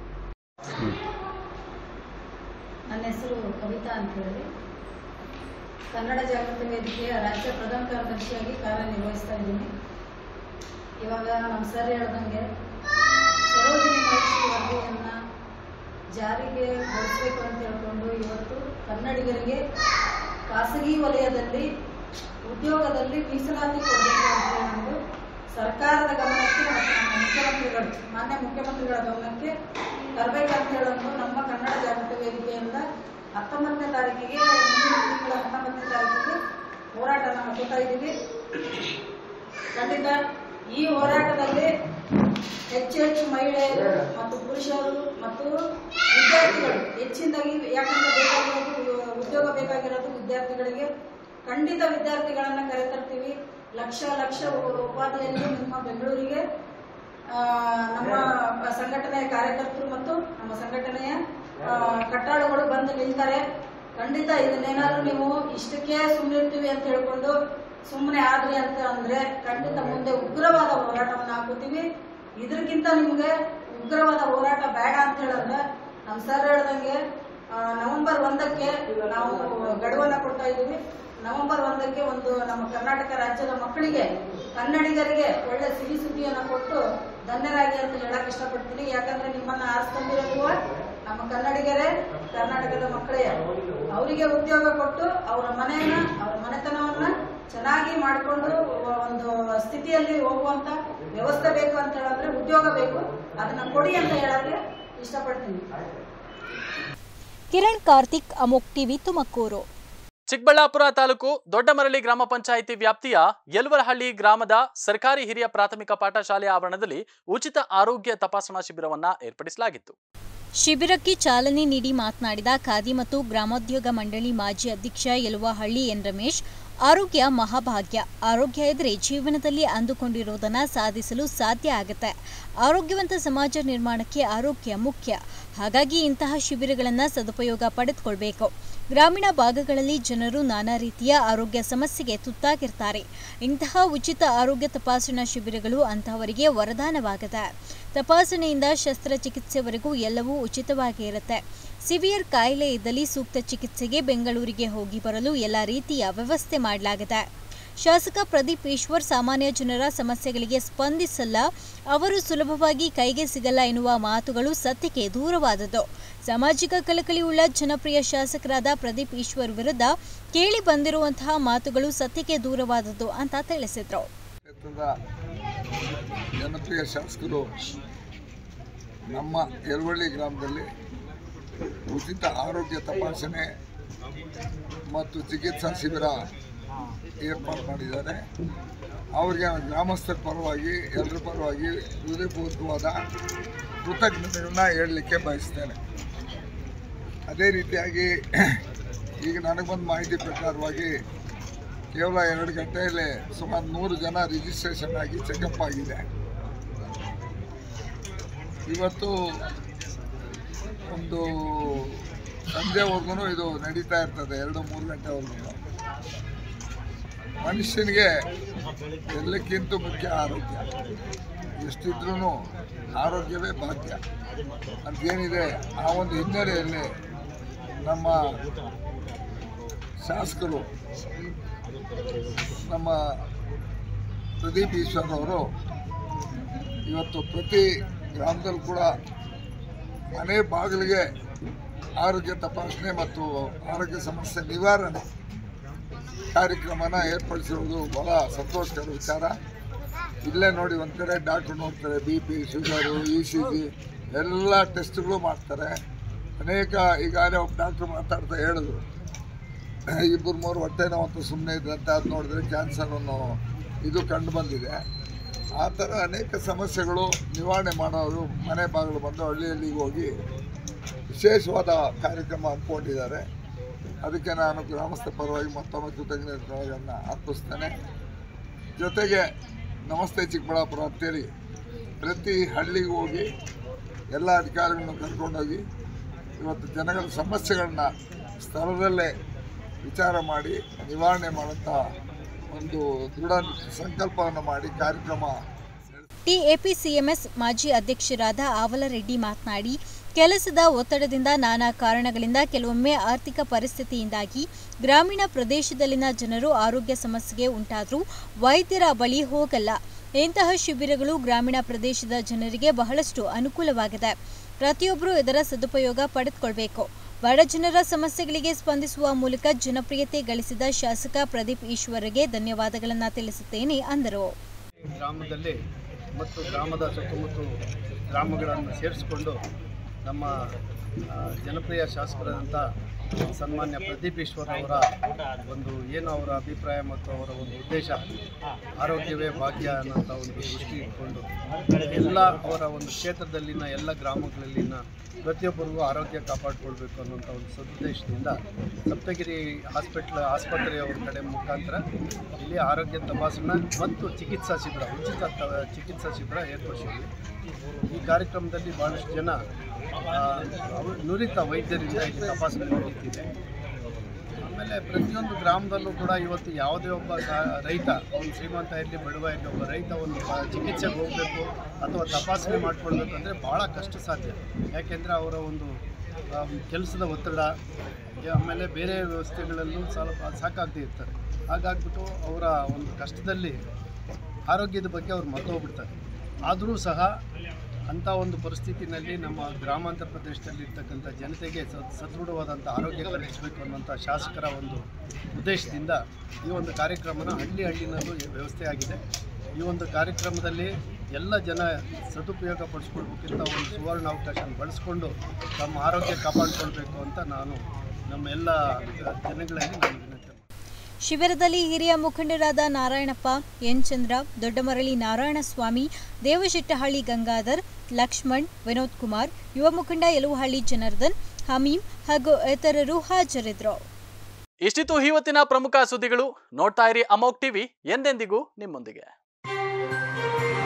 ನನ್ನ ಹೆಸರು ಕವಿತಾ ಅಂತ ಹೇಳಿ ಕನ್ನಡ ಜಾಗೃತಿ ವೇದಿಕೆಯ ರಾಜ್ಯ ಪ್ರಧಾನ ಕಾರ್ಯದರ್ಶಿಯಾಗಿ ಕಾರ್ಯನಿರ್ವಹಿಸ್ತಾ ಇದ್ದೀನಿ ಇವಾಗ ನಮ್ಮ ಸರ್ ಹೇಳ್ದಂಗೆ ಸರೋಜಿನಿ ಮಹಿಷಿ ವರದಿಯನ್ನ ಜಾರಿಗೆ ಗೊಳಿಸಬೇಕು ಅಂತ ಹೇಳ್ಕೊಂಡು ಇವತ್ತು ಕನ್ನಡಿಗರಿಗೆ ಖಾಸಗಿ ವಲಯದಲ್ಲಿ ಉದ್ಯೋಗದಲ್ಲಿ ಮೀಸಲಾತಿ ಕೊಡಬೇಕು ಅಂತ ಹೇಳ್ಕೊಂಡು ಸರ್ಕಾರದ ಗಮನಕ್ಕೆ ಮತ್ತು ನಮ್ಮ ಮುಖ್ಯಮಂತ್ರಿಗಳು ಮಾನ್ಯ ಮುಖ್ಯಮಂತ್ರಿಗಳ ಗಮನಕ್ಕೆ ತರಬೇಕಂತ ಹೇಳೋದು ನಮ್ಮ ಕನ್ನಡ ಜಾಗೃತಿ ವೇದಿಕೆಯಿಂದ ಹತ್ತೊಂಬತ್ತನೇ ತಾರೀಕಿಗೆ ಮುಂದಿನ ತಿಂಗಳ ಹತ್ತೊಂಬತ್ತನೇ ತಾರೀಕಿಗೆ ಹೋರಾಟನ ಹಾಕೋತಾ ಇದ್ದೀವಿ ಖಂಡಿತ ಈ ಹೋರಾಟದಲ್ಲಿ ಹೆಚ್ಚು ಹೆಚ್ಚು ಮಹಿಳೆಯರು ಮತ್ತು ಪುರುಷರು ಮತ್ತು ವಿದ್ಯಾರ್ಥಿಗಳು ಹೆಚ್ಚಿನದಾಗಿ ಯಾಕಂದ್ರೆ ಬೇಕಾಗಿರೋದು ಉದ್ಯೋಗ ಬೇಕಾಗಿರೋದು ವಿದ್ಯಾರ್ಥಿಗಳಿಗೆ ಖಂಡಿತ ವಿದ್ಯಾರ್ಥಿಗಳನ್ನ ಕರೆತರ್ತೀವಿ ಲಕ್ಷ ಲಕ್ಷ ಉಪಾಧಿಯಲ್ಲಿ ನಿಮ್ಮ ಬೆಂಗಳೂರಿಗೆ ಆ, ನಮ್ಮ ಸಂಘಟನೆಯ ಕಾರ್ಯಕರ್ತರು ಮತ್ತು ನಮ್ಮ ಸಂಘಟನೆಯ ಆ, ಕಟ್ಟಾಳುಗಳು ಬಂದು ನಿಲ್ತಾರೆ ಖಂಡಿತ ಇದನ್ನೇನಾದ್ರೂ ನೀವು ಇಷ್ಟಕ್ಕೆ ಸುಮ್ಮನಿರ್ತೀವಿ ಅಂತ ಹೇಳ್ಕೊಂಡು ಸುಮ್ಮನೆ ಆದ್ರಿ ಅಂತ ಅಂದ್ರೆ ಖಂಡಿತ ಮುಂದೆ ಉಗ್ರವಾದ ಹೋರಾಟವನ್ನು ಹಾಕೋತೀವಿ ಇದಕ್ಕಿಂತ ನಿಮ್ಗೆ ಉಗ್ರವಾದ ಹೋರಾಟ ಬೇಡ ಅಂತ ಹೇಳಿದ್ರೆ ನಮ್ಮ ಸರ್ ಹೇಳ್ದಂಗೆ ಆ, ನವೆಂಬರ್ ಒಂದಕ್ಕೆ ನಾವು ಗಡುವನ್ನ ಕೊಡ್ತಾ ಇದ್ದೀವಿ ನವೆಂಬರ್ ಒಂದಕ್ಕೆ ಒಂದು ನಮ್ಮ ಕರ್ನಾಟಕ ರಾಜ್ಯದ ಮಕ್ಕಳಿಗೆ ಕನ್ನಡಿಗರಿಗೆ ಒಳ್ಳೆ ಸಿಹಿ ಸುದ್ದಿಯನ್ನ ಕೊಟ್ಟು ಧನ್ಯರಾಗಿ ಅಂತ ಹೇಳಕ್ ಇಷ್ಟಪಡ್ತೀನಿ ಯಾಕಂದ್ರೆ ನಿಮ್ಮನ್ನ ಆರಿಸ್ಕೊಂಡಿರೋದು ನಮ್ಮ ಕನ್ನಡಿಗರೇ ಕರ್ನಾಟಕದ ಮಕ್ಕಳೇ ಅವರಿಗೆ ಉದ್ಯೋಗ ಕೊಟ್ಟು ಅವರ ಮನೆಯನ್ನ ಅವರ ಮನೆತನವನ್ನ ಚೆನ್ನಾಗಿ ಮಾಡಿಕೊಂಡು ಒಂದು ಸ್ಥಿತಿಯಲ್ಲಿ ಹೋಗುವಂತ ವ್ಯವಸ್ಥೆ ಬೇಕು ಅಂತ ಹೇಳಿದ್ರೆ ಉದ್ಯೋಗ ಬೇಕು ಅದನ್ನ ಕೊಡಿ ಅಂತ ಹೇಳಕ್ಕೆ ಇಷ್ಟಪಡ್ತೀನಿ ಕಿರಣ್ ಕಾರ್ತಿಕ್ ಅಮೋಕ್ ಟಿವಿ ತುಮಕೂರು ಚಿಕ್ಕಬಳ್ಳಾಪುರ ತಾಲೂಕು ದೊಡ್ಡಮರಳಿ ಗ್ರಾಮ ಪಂಚಾಯಿತಿ ವ್ಯಾಪ್ತಿಯ ಯಲ್ವರಹಳ್ಳಿ ಗ್ರಾಮದ ಸರ್ಕಾರಿ ಹಿರಿಯ ಪ್ರಾಥಮಿಕ ಪಾಠಶಾಲೆ ಆವರಣದಲ್ಲಿ ಉಚಿತ ಆರೋಗ್ಯ ತಪಾಸಣಾ ಶಿಬಿರವನ್ನ ಏರ್ಪಡಿಸಲಾಗಿತ್ತು ಶಿಬಿರಕ್ಕೆ ಚಾಲನೆ ನೀಡಿ ಮಾತನಾಡಿದ ಖಾದಿ ಮತ್ತು ಗ್ರಾಮೋದ್ಯೋಗ ಮಂಡಳಿ ಮಾಜಿ ಅಧ್ಯಕ್ಷ ಯಲುವಹಳ್ಳಿ ಎನ್ ರಮೇಶ್ ಆರೋಗ್ಯ ಮಹಾಭಾಗ್ಯ ಆರೋಗ್ಯ ಇದ್ರೆ ಜೀವನದಲ್ಲಿ ಅಂದುಕೊಂಡಿರುವುದನ್ನು ಸಾಧಿಸಲು ಸಾಧ್ಯ ಆಗುತ್ತೆ ಆರೋಗ್ಯವಂತ ಸಮಾಜ ನಿರ್ಮಾಣಕ್ಕೆ ಆರೋಗ್ಯ ಮುಖ್ಯ ಹಾಗಾಗಿ ಇಂತಹ ಶಿಬಿರಗಳನ್ನು ಸದುಪಯೋಗ ಪಡೆದುಕೊಳ್ಬೇಕು ಗ್ರಾಮೀಣ ಭಾಗಗಳಲ್ಲಿ ಜನರು ನಾನಾ ರೀತಿಯ ಆರೋಗ್ಯ ಸಮಸ್ಯೆಗೆ ತುತ್ತಾಗಿರ್ತಾರೆ ಇಂತಹ ಉಚಿತ ಆರೋಗ್ಯ ತಪಾಸಣಾ ಶಿಬಿರಗಳು ಅಂತಹವರಿಗೆ ವರದಾನವಾಗಿದೆ ತಪಾಸಣೆಯಿಂದ ಶಸ್ತ್ರಚಿಕಿತ್ಸೆವರೆಗೂ ಎಲ್ಲವೂ ಉಚಿತವಾಗಿ ಇರುತ್ತೆ ಸಿವಿಯರ್ ಕಾಯಿಲೆ ಇದ್ದಲ್ಲಿ ಸೂಕ್ತ ಚಿಕಿತ್ಸೆಗೆ ಬೆಂಗಳೂರಿಗೆ ಹೋಗಿ ಬರಲು ಎಲ್ಲ ರೀತಿಯ ವ್ಯವಸ್ಥೆ ಮಾಡಲಾಗಿದೆ ಶಾಸಕ ಪ್ರದೀಪ್ ಈಶ್ವರ್ ಸಾಮಾನ್ಯ ಜನರ ಸಮಸ್ಯೆಗಳಿಗೆ ಸ್ಪಂದಿಸಲ್ಲ ಅವರು ಸುಲಭವಾಗಿ ಕೈಗೆ ಸಿಗಲ್ಲ ಎನ್ನುವ ಮಾತುಗಳು ಸತ್ಯಕ್ಕೆ ದೂರವಾದದ್ದು ಸಾಮಾಜಿಕ ಕಳಕಳಿಯುಳ್ಳ ಜನಪ್ರಿಯ ಶಾಸಕರಾದ ಪ್ರದೀಪ್ ಈಶ್ವರ್ ವಿರುದ್ಧ ಕೇಳಿ ಬಂದಿರುವಂತಹ ಮಾತುಗಳು ಸತ್ಯಕ್ಕೆ ದೂರವಾದದ್ದು ಅಂತ ತಿಳಿಸಿದ್ರು ಕ್ಷೇತ್ರದ ಜನಪ್ರಿಯ ಶಾಸಕರು ನಮ್ಮ ಯರವಳ್ಳಿ ಗ್ರಾಮದಲ್ಲಿ ಉಚಿತ ಆರೋಗ್ಯ ತಪಾಸಣೆ ಮತ್ತು ಚಿಕಿತ್ಸಾ ಶಿಬಿರ ಏರ್ಪಾಡು ಮಾಡಿದ್ದಾರೆ ಅವರಿಗೆ ಗ್ರಾಮಸ್ಥರ ಪರವಾಗಿ ಎಲ್ಲರ ಪರವಾಗಿ ಹೃದಯಪೂರ್ವಕವಾದ ಕೃತಜ್ಞತೆಗಳನ್ನ ಹೇಳಲಿಕ್ಕೆ ಬಯಸ್ತೇನೆ ಅದೇ ರೀತಿಯಾಗಿ ಈಗ ನನಗೆ ಬಂದ ಮಾಹಿತಿ ಪ್ರಕಾರವಾಗಿ ಕೇವಲ ಎರಡು ಗಂಟೆಯಲ್ಲಿ ಸುಮಾರು ನೂರು ಜನ ರಿಜಿಸ್ಟ್ರೇಷನ್ ಆಗಿ ಚೆಕಪ್ ಆಗಿದೆ ಇವತ್ತು ಒಂದು ಸಂಜೆವರೆಗೂ ಇದು ನಡೀತಾ ಇರ್ತದೆ ಎರಡು ಮೂರು ಗಂಟೆವರೆಗೂ ಮನುಷ್ಯನಿಗೆ ಎಲ್ಲಕ್ಕಿಂತ ಮುಖ್ಯ ಆರೋಗ್ಯ ಎಷ್ಟಿದ್ರೂ ಆರೋಗ್ಯವೇ ಭಾಗ್ಯ ಅಂತೇನಿದೆ ಆ ಒಂದು ಹಿನ್ನೆಲೆಯಲ್ಲಿ ನಮ್ಮ ಶಾಸಕರು ನಮ್ಮ ಪ್ರದೀಪ್ ಈಶ್ವರ್ ಅವರು ಇವತ್ತು ಪ್ರತಿ ಗ್ರಾಮದಲ್ಲೂ ಕೂಡ ಮನೆ ಬಾಗಿಲಿಗೆ ಆರೋಗ್ಯ ತಪಾಸಣೆ ಮತ್ತು ಆರೋಗ್ಯ ಸಮಸ್ಯೆ ನಿವಾರಣೆ ಕಾರ್ಯಕ್ರಮನ ಏರ್ಪಡಿಸಿರುವುದು ಬಹಳ ಸಂತೋಷಕರ ವಿಚಾರ ಇಲ್ಲೇ ನೋಡಿ ಒಂದು ಕಡೆ ಡಾಕ್ಟ್ರು ನೋಡ್ತಾರೆ B P sugar E C G ಎಲ್ಲ ಟೆಸ್ಟ್ಗಳು ಮಾಡ್ತಾರೆ ಅನೇಕ ಈಗಾಗಲೇ ಒಬ್ಬ ಡಾಕ್ಟ್ರು ಮಾತಾಡ್ತಾ ಹೇಳಿದ್ರು ಇಬ್ಬರು ಮೂರು ಹೊಟ್ಟೆ ನೋವು ಅಂತ ಸುಮ್ಮನೆ ಇದ್ರಂತೆ ಅದು ನೋಡಿದ್ರೆ ಕ್ಯಾನ್ಸರ್ ಅನ್ನೋ ಇದು ಕಂಡು ಬಂದಿದೆ ಆ ಥರ ಅನೇಕ ಸಮಸ್ಯೆಗಳು ನಿವಾರಣೆ ಮಾಡೋರು ಮನೆ ಬಾಗಿಲು ಬಂದು ಹಳ್ಳಿಯಲ್ಲಿಗೆ ಹೋಗಿ ವಿಶೇಷವಾದ ಕಾರ್ಯಕ್ರಮ ಹಮ್ಮಿಕೊಂಡಿದ್ದಾರೆ ಅದಕ್ಕೆ ನಾನು ಗ್ರಾಮಸ್ಥ ಪರವಾಗಿ ಮತ್ತೊಮ್ಮೆ ಕೃತಜ್ಞತೆಗಳನ್ನು ಅರ್ಪಿಸ್ತೇನೆ ಜೊತೆಗೆ ನಮಸ್ತೆ ಚಿಕ್ಕಬಳ್ಳಾಪುರ ಅಂತೇಳಿ ಪ್ರತಿ ಹಳ್ಳಿಗೆ ಹೋಗಿ ಎಲ್ಲ ಅಧಿಕಾರಿಗಳನ್ನು ಕರ್ಕೊಂಡೋಗಿ ಇವತ್ತು ಜನಗಳ ಸಮಸ್ಯೆಗಳನ್ನ ಸ್ಥಳದಲ್ಲೇ ವಿಚಾರ ಮಾಡಿ ನಿವಾರಣೆ ಮಾಡುವಂಥ ಒಂದು ದೃಢ ಸಂಕಲ್ಪವನ್ನು ಮಾಡಿ ಕಾರ್ಯಕ್ರಮ ಟಿಎಪಿಸಿಎಂಎಸ್ ಮಾಜಿ ಅಧ್ಯಕ್ಷರಾದ ಆವಲರೆಡ್ಡಿ ಮಾತನಾಡಿ ಕೆಲಸದ ಒತ್ತಡದಿಂದ ನಾನಾ ಕಾರಣಗಳಿಂದ ಕೆಲವೊಮ್ಮೆ ಆರ್ಥಿಕ ಪರಿಸ್ಥಿತಿಯಿಂದಾಗಿ ಗ್ರಾಮೀಣ ಪ್ರದೇಶದಲ್ಲಿನ ಜನರು ಆರೋಗ್ಯ ಸಮಸ್ಯೆಗೆ ಉಂಟಾದರೂ ವೈದ್ಯರ ಬಳಿ ಹೋಗಲ್ಲ ಇಂತಹ ಶಿಬಿರಗಳು ಗ್ರಾಮೀಣ ಪ್ರದೇಶದ ಜನರಿಗೆ ಬಹಳಷ್ಟು ಅನುಕೂಲವಾಗಿದೆ ಪ್ರತಿಯೊಬ್ಬರೂ ಇದರ ಸದುಪಯೋಗ ಪಡೆದುಕೊಳ್ಬೇಕು ಬಡ ಜನರ ಸಮಸ್ಯೆಗಳಿಗೆ ಸ್ಪಂದಿಸುವ ಮೂಲಕ ಜನಪ್ರಿಯತೆ ಗಳಿಸಿದ ಶಾಸಕ ಪ್ರದೀಪ್ ಈಶ್ವರ್ಗೆ ಧನ್ಯವಾದಗಳನ್ನು ತಿಳಿಸುತ್ತೇನೆ ಅಂದರು ಗ್ರಾಮದಲ್ಲಿ ಮತ್ತು ಗ್ರಾಮದ ಸುತ್ತಮುತ್ತ ಗ್ರಾಮಗಳನ್ನು ಸೇರಿಸಿಕೊಂಡು ನಮ್ಮ ಆ, ಜನಪ್ರಿಯ ಶಾಸಕರಾದಂಥ ಸನ್ಮಾನ್ಯ ಪ್ರದೀಪ್ ಈಶ್ವರ್ ಅವರ ಒಂದು ಏನು ಅವರ ಅಭಿಪ್ರಾಯ ಮತ್ತು ಅವರ ಒಂದು ಉದ್ದೇಶ ಆರೋಗ್ಯವೇ ಭಾಗ್ಯ ಅನ್ನೋಂಥ ಒಂದು ದೃಷ್ಟಿ ಇಟ್ಕೊಂಡು ಎಲ್ಲ ಅವರ ಒಂದು ಕ್ಷೇತ್ರದಲ್ಲಿನ ಎಲ್ಲ ಗ್ರಾಮಗಳಲ್ಲಿನ ಪ್ರತಿಯೊಬ್ಬರಿಗೂ ಆರೋಗ್ಯ ಕಾಪಾಡಿಕೊಳ್ಬೇಕು ಅನ್ನೋಂಥ ಒಂದು ಸದುದ್ದೇಶದಿಂದ ಸಪ್ತಗಿರಿ ಹಾಸ್ಪಿಟ್ಲ್ ಆಸ್ಪತ್ರೆಯವರ ಕಡೆ ಮುಖಾಂತರ ಇಲ್ಲಿ ಆರೋಗ್ಯ ತಪಾಸಣಾ ಮತ್ತು ಚಿಕಿತ್ಸಾ ಶಿಬಿರ ಉಚಿತ ತ- ಚಿಕಿತ್ಸಾ ಶಿಬಿರ ಏರ್ಪಡಿಸಿದ್ವಿ ಈ ಕಾರ್ಯಕ್ರಮದಲ್ಲಿ ಭಾಳಷ್ಟು ಜನ ಆ, ಅವ- ನುರಿತ ವೈದ್ಯರಿಂದ ಇಲ್ಲಿ ತಪಾಸಣೆ ನಡೀತಿದೆ ಆಮೇಲೆ ಪ್ರತಿಯೊಂದು ಗ್ರಾಮದಲ್ಲೂ ಕೂಡ ಇವತ್ತು ಯಾವುದೇ ಒಬ್ಬ ಸಾ- ರೈತ ಅವನು ಶ್ರೀಮಂತ ಇರಲಿ ಬಡವ ಇರಲಿ ಒಬ್ಬ ರೈತ ಒಂದು ಆ, ಚಿಕಿತ್ಸೆಗೆ ಹೋಗಬೇಕು ಅಥವಾ ತಪಾಸಣೆ ಮಾಡ್ಕೊಳ್ಬೇಕು ಅಂದರೆ ಭಾಳ ಕಷ್ಟ ಸಾಧ್ಯ ಯಾಕೆಂದರೆ ಅವರ ಒಂದು ಆ, ಕೆಲಸದ ಒತ್ತಡ ಆಮೇಲೆ ಬೇರೆ ವ್ಯವಸ್ಥೆಗಳಲ್ಲೂ ಸ್ವಲ್ಪ ಸಾಕಾಗದೇ ಇರ್ತಾರೆ ಹಾಗಾಗ್ಬಿಟ್ಟು ಅವರ ಒಂದು ಕಷ್ಟದಲ್ಲಿ ಆರೋಗ್ಯದ ಬಗ್ಗೆ ಅವ್ರು ಮರ್ತೋಗ್ಬಿಡ್ತಾರೆ ಆದರೂ ಸಹ ಅಂಥ ಒಂದು ಪರಿಸ್ಥಿತಿನಲ್ಲಿ ನಮ್ಮ ಗ್ರಾಮಾಂತರ ಪ್ರದೇಶದಲ್ಲಿ ಇರ್ತಕ್ಕಂಥ ಜನತೆಗೆ ಸದ್- ಸದೃಢವಾದಂಥ ಆರೋಗ್ಯ ಕಲ್ಪಿಸಬೇಕು ಅನ್ನೋಂಥ ಶಾಸಕರ ಒಂದು ಉದ್ದೇಶದಿಂದ ಈ ಒಂದು ಕಾರ್ಯಕ್ರಮನ ಹಳ್ಳಿ ಹಳ್ಳಿನಲ್ಲೂ ವ್ಯವಸ್ಥೆ ಆಗಿದೆ ಈ ಒಂದು ಕಾರ್ಯಕ್ರಮದಲ್ಲಿ ಎಲ್ಲ ಜನ ಸದುಪಯೋಗ ಪಡಿಸ್ಕೊಳ್ಬೇಕಿಂತ ಒಂದು ಸುವರ್ಣ ಅವಕಾಶ ಬಳಸ್ಕೊಂಡು ತಮ್ಮ ಆರೋಗ್ಯ ಕಾಪಾಡಿಕೊಳ್ಬೇಕು ಅಂತ ನಾನು ನಮ್ಮ ಎಲ್ಲ ಜನಗಳಲ್ಲಿ ನಾನು ವಿನಂತಿ ಶಿಬಿರದಲ್ಲಿ ಹಿರಿಯ ಮುಖಂಡರಾದ ನಾರಾಯಣಪ್ಪ ಎನ್ ಚಂದ್ರ ದೊಡ್ಡಮರಳಿ ನಾರಾಯಣಸ್ವಾಮಿ ದೇವಶೆಟ್ಟಹಳ್ಳಿ ಗಂಗಾಧರ್ ಲಕ್ಷ್ಮಣ್ ವಿನೋದ್ ಕುಮಾರ್ ಯುವ ಮುಖಂಡ ಯಲುವಹಳ್ಳಿ ಜನಾರ್ದನ್ ಹಮೀಂ ಹಾಗೂ ಇತರರು ಹಾಜರಿದ್ದರು ಇಷ್ಟಿತ್ತು ಇವತ್ತಿನ ಪ್ರಮುಖ ಸುದ್ದಿಗಳು ನೋಡ್ತಾ ಇರಿ ಅಮೋಕ್ ಟಿವಿ ಎಂದೆಂದಿಗೂ ನಿಮ್ಮೊಂದಿಗೆ